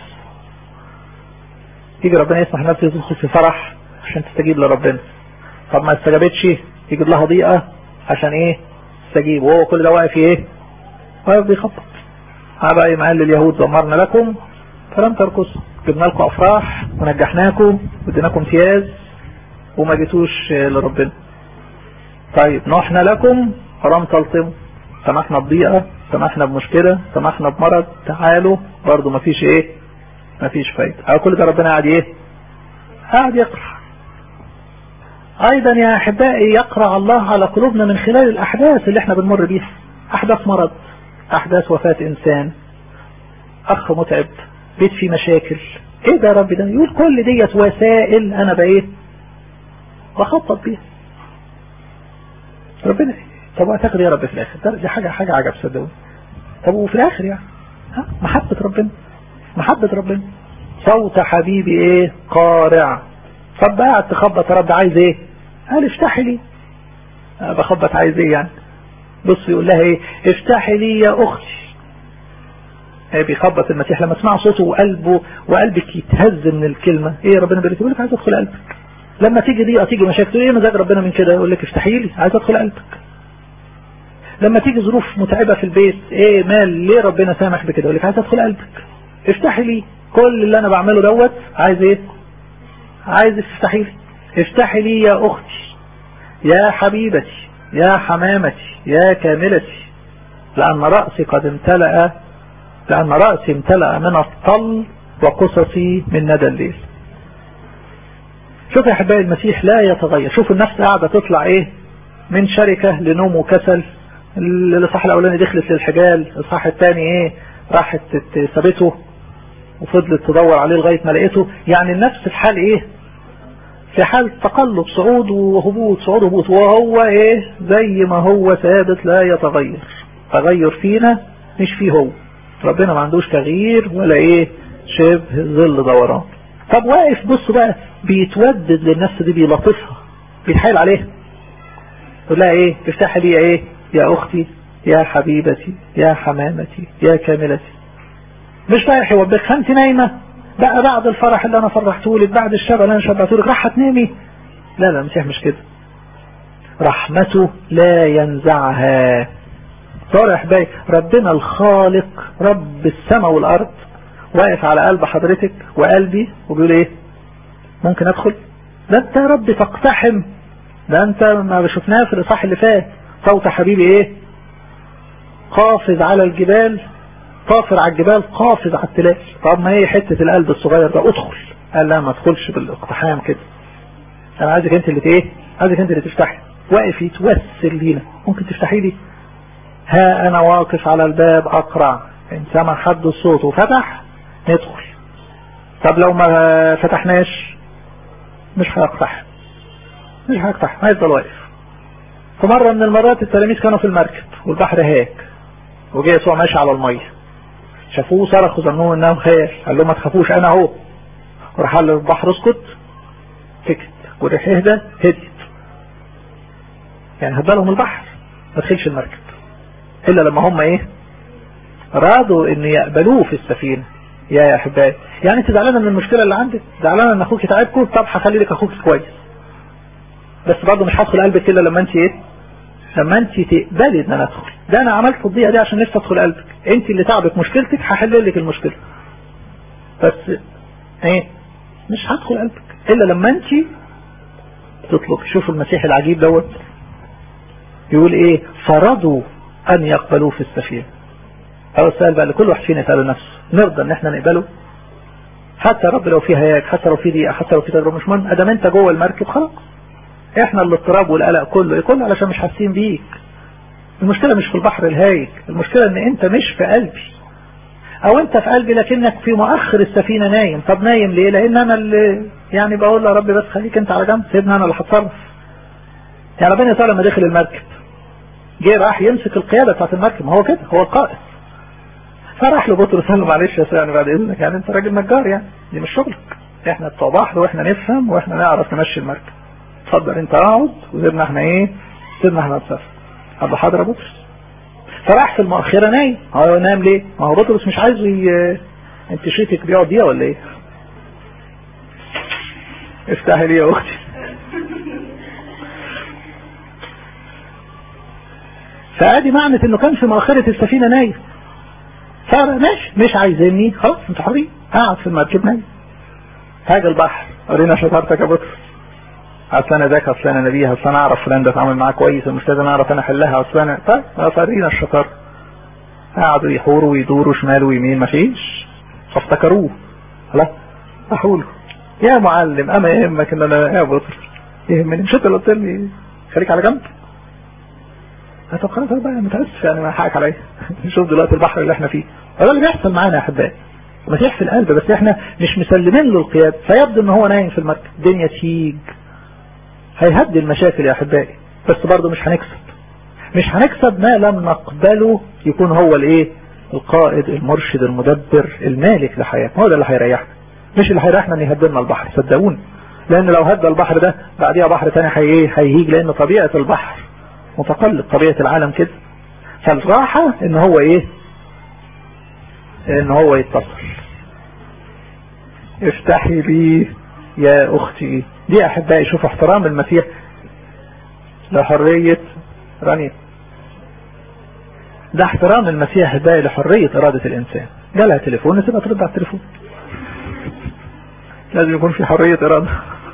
يجي ربنا يسمح نفسه تدخل في فرح عشان تستجيب لربنا طب ما استجابتش يجيب لها ضيقة عشان ايه تستجيب وهو كل ده واقف ايه واقف بيخبط بقى ما قال لليهود دمرنا لكم فلم ترقصوا جبنا لكم افراح ونجحناكم واديناكم امتياز وما جيتوش لربنا طيب نحنا لكم حرام تلطموا سمحنا بضيقة سمحنا بمشكلة سمحنا بمرض تعالوا برضو مفيش ايه مفيش فايدة او كل ده ربنا قاعد ايه قاعد يقرأ ايضا يا احبائي يقرأ الله على قلوبنا من خلال الاحداث اللي احنا بنمر بيها احداث مرض احداث وفاة انسان اخ متعب بيت فيه مشاكل ايه ده يا رب ده يقول كل ديت وسائل انا بايه بخطط بيها ربنا طب اعتقد يا رب في الاخر دي حاجة حاجة عجب صدقوني طب وفي الاخر يعني ها محبة ربنا محبة ربنا صوت حبيبي ايه قارع طب قاعد تخبط يا رب عايز ايه قال افتحي لي أنا بخبط عايز ايه يعني بص يقول لها ايه افتحي لي يا اختي ايه بيخبط المسيح لما تسمع صوته وقلبه وقلبك يتهز من الكلمة ايه يا ربنا بيقول يقول لك عايز ادخل قلبك لما تيجي ضيقه تيجي مشاكل ايه مزاج ربنا من كده يقول لك افتحي لي عايز ادخل قلبك لما تيجي ظروف متعبة في البيت ايه مال ليه ربنا سامح بكده يقول لك عايز ادخل قلبك افتحي لي كل اللي انا بعمله دوت عايز ايه عايز تفتحي لي افتحي لي يا اختي يا حبيبتي يا حمامتي يا كاملتي لان رأسي قد امتلأ لان رأسي امتلأ من الطل وقصصي من ندى الليل شوف يا احبائي المسيح لا يتغير شوف النفس قاعدة تطلع ايه من شركة لنوم وكسل الاصحاح الاولاني دخلت للحجال الاصحاح الثاني ايه راحت سابته وفضلت تدور عليه لغاية ما لقيته يعني النفس في حال ايه في حال تقلب صعود وهبوط صعود وهبوط وهو ايه زي ما هو ثابت لا يتغير تغير فينا مش فيه هو ربنا ما عندوش تغيير ولا ايه شبه ظل دوران طب واقف بص بقى بيتودد للنفس دي بيلطفها بيتحايل عليها يقول لها ايه افتحي لي ايه يا اختي يا حبيبتي يا حمامتي يا كاملتي مش رايح يوبخ انت نايمه بقى بعد الفرح اللي انا فرحته لك بعد الشبع اللي انا شبعته لك راح تنامي لا لا المسيح مش كده رحمته لا ينزعها صار يا احبائي ربنا الخالق رب السماء والارض واقف على قلب حضرتك وقلبي وبيقول ايه ممكن ادخل ده انت يا رب تقتحم ده انت ما شفناه في الاصحاح اللي فات صوت حبيبي ايه قافز على الجبال طافر على الجبال قافز على التلال طب ما هي حتة القلب الصغير ده ادخل قال لا ما تدخلش بالاقتحام كده انا عايزك انت اللي ايه عايزك انت اللي تفتحي واقف يتوسل لينا ممكن تفتحي لي ها انا واقف على الباب اقرع ان سمع حد الصوت وفتح ندخل طب لو ما فتحناش مش هيقتحم مش هيقتحم هيفضل واقف في مرة من المرات التلاميذ كانوا في المركب والبحر هاك وجاء يسوع ماشي على المية شافوه صرخوا ظنوه انه خير قال لهم ما تخافوش انا اهو وراح قال للبحر اسكت سكت وريح اهدى هديت يعني هدالهم البحر ما تدخلش المركب الا لما هم ايه رادوا ان يقبلوه في السفينة يا يا احبائي يعني انت زعلانه من المشكله اللي عندك زعلانه ان اخوك تعبكم طب هخلي لك اخوك كويس بس برضه مش هدخل قلبك الا لما انت ايه لما انت تقبلي ان انا ادخل ده انا عملت الضيقه دي عشان نفسي ادخل قلبك انت اللي تعبك مشكلتك هحل لك المشكله بس ايه مش هدخل قلبك الا لما انت تطلب شوفوا المسيح العجيب دوت يقول ايه فرضوا ان يقبلوه في السفينه أول سؤال بقى لكل واحد فينا يسأله نفسه نرضى ان احنا نقبله حتى رب لو في هياك حتى لو في ضيقه حتى لو في تجربه مش مهم ادام انت جوه المركب خلاص احنا الاضطراب والقلق كله ايه كله علشان مش حاسين بيك المشكله مش في البحر الهايج المشكله ان انت مش في قلبي او انت في قلبي لكنك في مؤخر السفينه نايم طب نايم ليه لان انا اللي يعني بقول يا رب بس خليك انت على جنب سيبني انا اللي هتصرف يعني ربنا يسأل لما دخل المركب جه راح يمسك القياده بتاعت المركب ما هو كده هو القائد فراح له بطرس قال له معلش يا سيدي بعد اذنك يعني انت راجل نجار يعني دي مش شغلك احنا بتوع بحر واحنا نفهم واحنا نعرف نمشي المركب اتفضل انت اقعد وسيبنا احنا ايه سيبنا احنا نسافر قال له حاضر يا بطرس فراح في المؤخره نايم هو نايم ليه؟ ما هو بطرس مش عايز ي... انت شيتك بيقعد دقيقه ولا ايه؟ افتحي لي يا اختي فادي معنى انه كان في مؤخره السفينه نايم فماشي مش عايزيني خلاص انتوا حرين قاعد في المركب نايم هاجي البحر ورينا شطارتك يا بطرس اصل انا ذاك اصل انا نبيه اصل انا اعرف فلان ده اتعامل معاه كويس المشكله انا اعرف انا احلها اصل انا طيب فرينا الشطار قعدوا يحوروا ويدوروا شمال ويمين مفيش فافتكروه خلاص راحوا له يا معلم اما يهمك ان انا يا بطرس يهمني مش انت اللي قلت لي خليك على جنب طب خلاص بقى متاسف يعني ما حقك عليا شوف دلوقتي البحر اللي احنا فيه هذا اللي بيحصل معانا يا احبائي المسيح في القلب بس احنا مش مسلمين له القياد فيبدو ان هو نايم في المركب الدنيا تيج هيهدي المشاكل يا احبائي بس برضه مش هنكسب مش هنكسب ما لم نقبله يكون هو الايه القائد المرشد المدبر المالك لحياتنا هو ده اللي هيريحنا مش اللي هيريحنا ان يهدلنا البحر صدقوني لان لو هدى البحر ده بعديها بحر تاني هي ايه هيهيج لان طبيعه البحر متقلب طبيعه العالم كده فالراحه ان هو ايه ان هو يتصل افتحي لي يا اختي دي احبائي شوف احترام المسيح لحرية رانيا ده احترام المسيح احبائي لحرية ارادة الانسان جالها تليفون نسيبها ترد على التليفون لازم يكون في حرية ارادة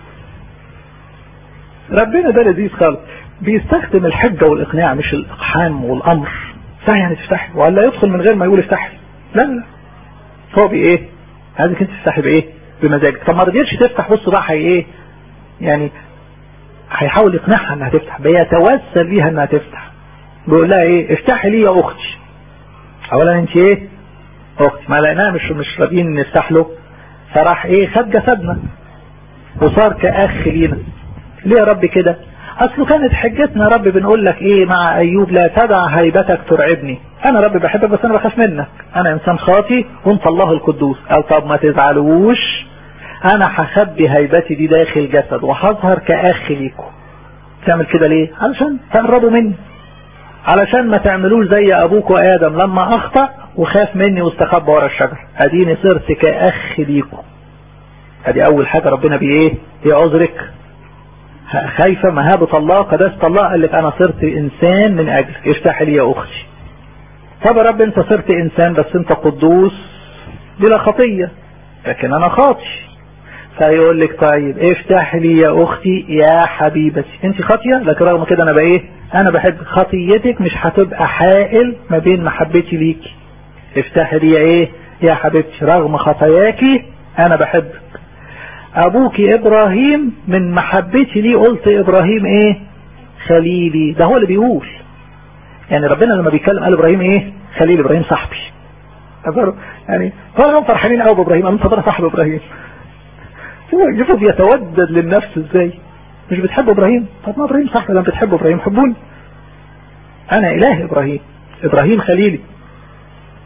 ربنا ده لذيذ خالص بيستخدم الحجة والاقناع مش الاقحام والامر صح يعني تفتحي ولا يدخل من غير ما يقول افتحي لا لا هو بايه عايزك انت تفتحي بايه بمزاجك طب ما رضيتش تفتح بص بقى هي ايه يعني هيحاول يقنعها انها تفتح بيتوسل ليها انها تفتح بيقول لها ايه افتحي لي يا اختي اولا انت ايه اختي ما لقيناها مش مش راضيين نفتح له فراح ايه خد جسدنا وصار كاخ لينا ليه يا رب كده اصله كانت حجتنا يا رب بنقول لك ايه مع ايوب لا تدع هيبتك ترعبني انا رب بحبك بس انا بخاف منك انا انسان خاطي وانت الله القدوس قال طب ما تزعلوش انا هخبي هيبتي دي داخل جسد وهظهر كاخ ليكم تعمل كده ليه علشان تقربوا مني علشان ما تعملوش زي ابوكوا ادم لما اخطأ وخاف مني واستخبى ورا الشجر اديني صرت كاخ ليكم ادي اول حاجة ربنا بيه ايه يعذرك خايفة مهابة الله قداسة الله قال لك انا صرت انسان من اجلك افتح لي يا اختي طب يا رب انت صرت انسان بس انت قدوس بلا خطية لكن انا خاطي فيقول لك طيب افتح لي يا اختي يا حبيبتي انت خاطية لكن رغم كده انا بايه انا بحب خطيتك مش هتبقى حائل ما بين محبتي ليكي افتح لي ايه يا حبيبتي رغم خطاياكي انا بحبك ابوك ابراهيم من محبتي ليه قلت ابراهيم ايه خليلي ده هو اللي بيقول يعني ربنا لما بيتكلم قال ابراهيم ايه خليل ابراهيم صاحبي يعني هو فرحانين قوي بابراهيم انت انا صاحب ابراهيم شوفوا بيتودد للنفس ازاي مش بتحب ابراهيم طب ما ابراهيم صاحبي لما بتحب ابراهيم حبوني انا اله ابراهيم ابراهيم خليلي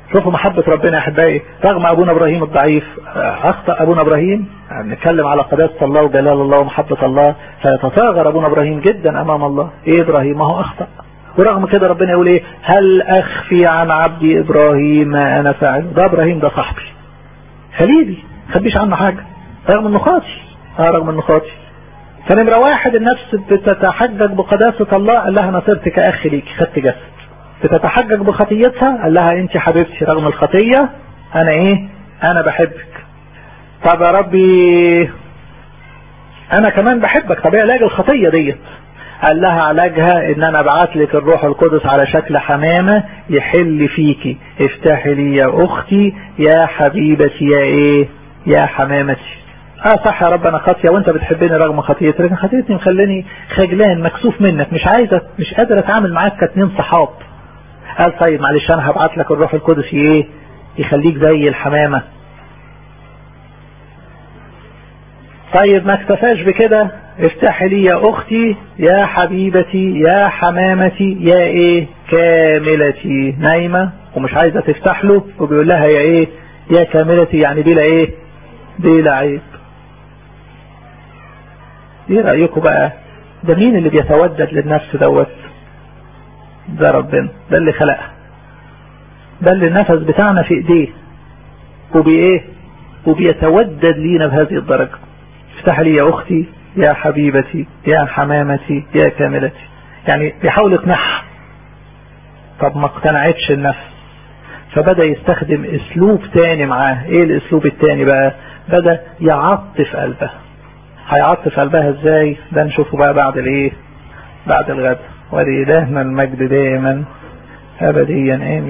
شوفوا محبة ربنا يا احبائي رغم ابونا ابراهيم الضعيف اخطأ ابونا ابراهيم نتكلم على قداسة الله وجلال الله ومحبة الله فيتصاغر ابونا ابراهيم جدا امام الله ايه ابراهيم ما هو اخطأ ورغم كده ربنا يقول ايه هل اخفي عن عبدي ابراهيم ما انا فاعل ده ابراهيم ده صاحبي خليلي خبيش عنه حاجة رغم انه خاطي اه رغم انه خاطي فنمرة واحد النفس بتتحجج بقداسة الله قال لها انا صرت كاخ ليكي خدت جسد بتتحجج بخطيتها قال لها انت حبيبتي رغم الخطية انا ايه انا بحبك طب يا ربي انا كمان بحبك طب ايه علاج الخطية ديت قال لها علاجها ان انا ابعت لك الروح القدس على شكل حمامة يحل فيكي افتحي لي يا اختي يا حبيبتي يا ايه يا حمامتي اه صح يا رب انا خاطيه وانت بتحبني رغم خطيتي لكن خطيتي مخلاني خجلان مكسوف منك مش عايزه مش قادر اتعامل معاك كاتنين صحاب قال طيب معلش انا هبعت لك الروح القدس ايه يخليك زي الحمامة طيب ما اكتفاش بكده افتحي لي يا اختي يا حبيبتي يا حمامتي يا ايه كاملتي نايمة ومش عايزة تفتح له وبيقول لها يا ايه يا كاملتي يعني بلا ايه بلا عيب ايه رأيكم بقى ده مين اللي بيتودد للنفس دوت ده ربنا ده اللي خلقها ده اللي النفس بتاعنا في ايديه وبايه وبيتودد لينا بهذه الدرجة افتح لي يا اختي يا حبيبتي يا حمامتي يا كاملتي يعني بيحاول يقنعها طب ما اقتنعتش النفس فبدأ يستخدم اسلوب تاني معاه ايه الاسلوب التاني بقى بدأ يعطف قلبها هيعطف قلبها ازاي ده نشوفه بقى بعد الايه بعد الغد ولإلهنا المجد دائما أبديا آمين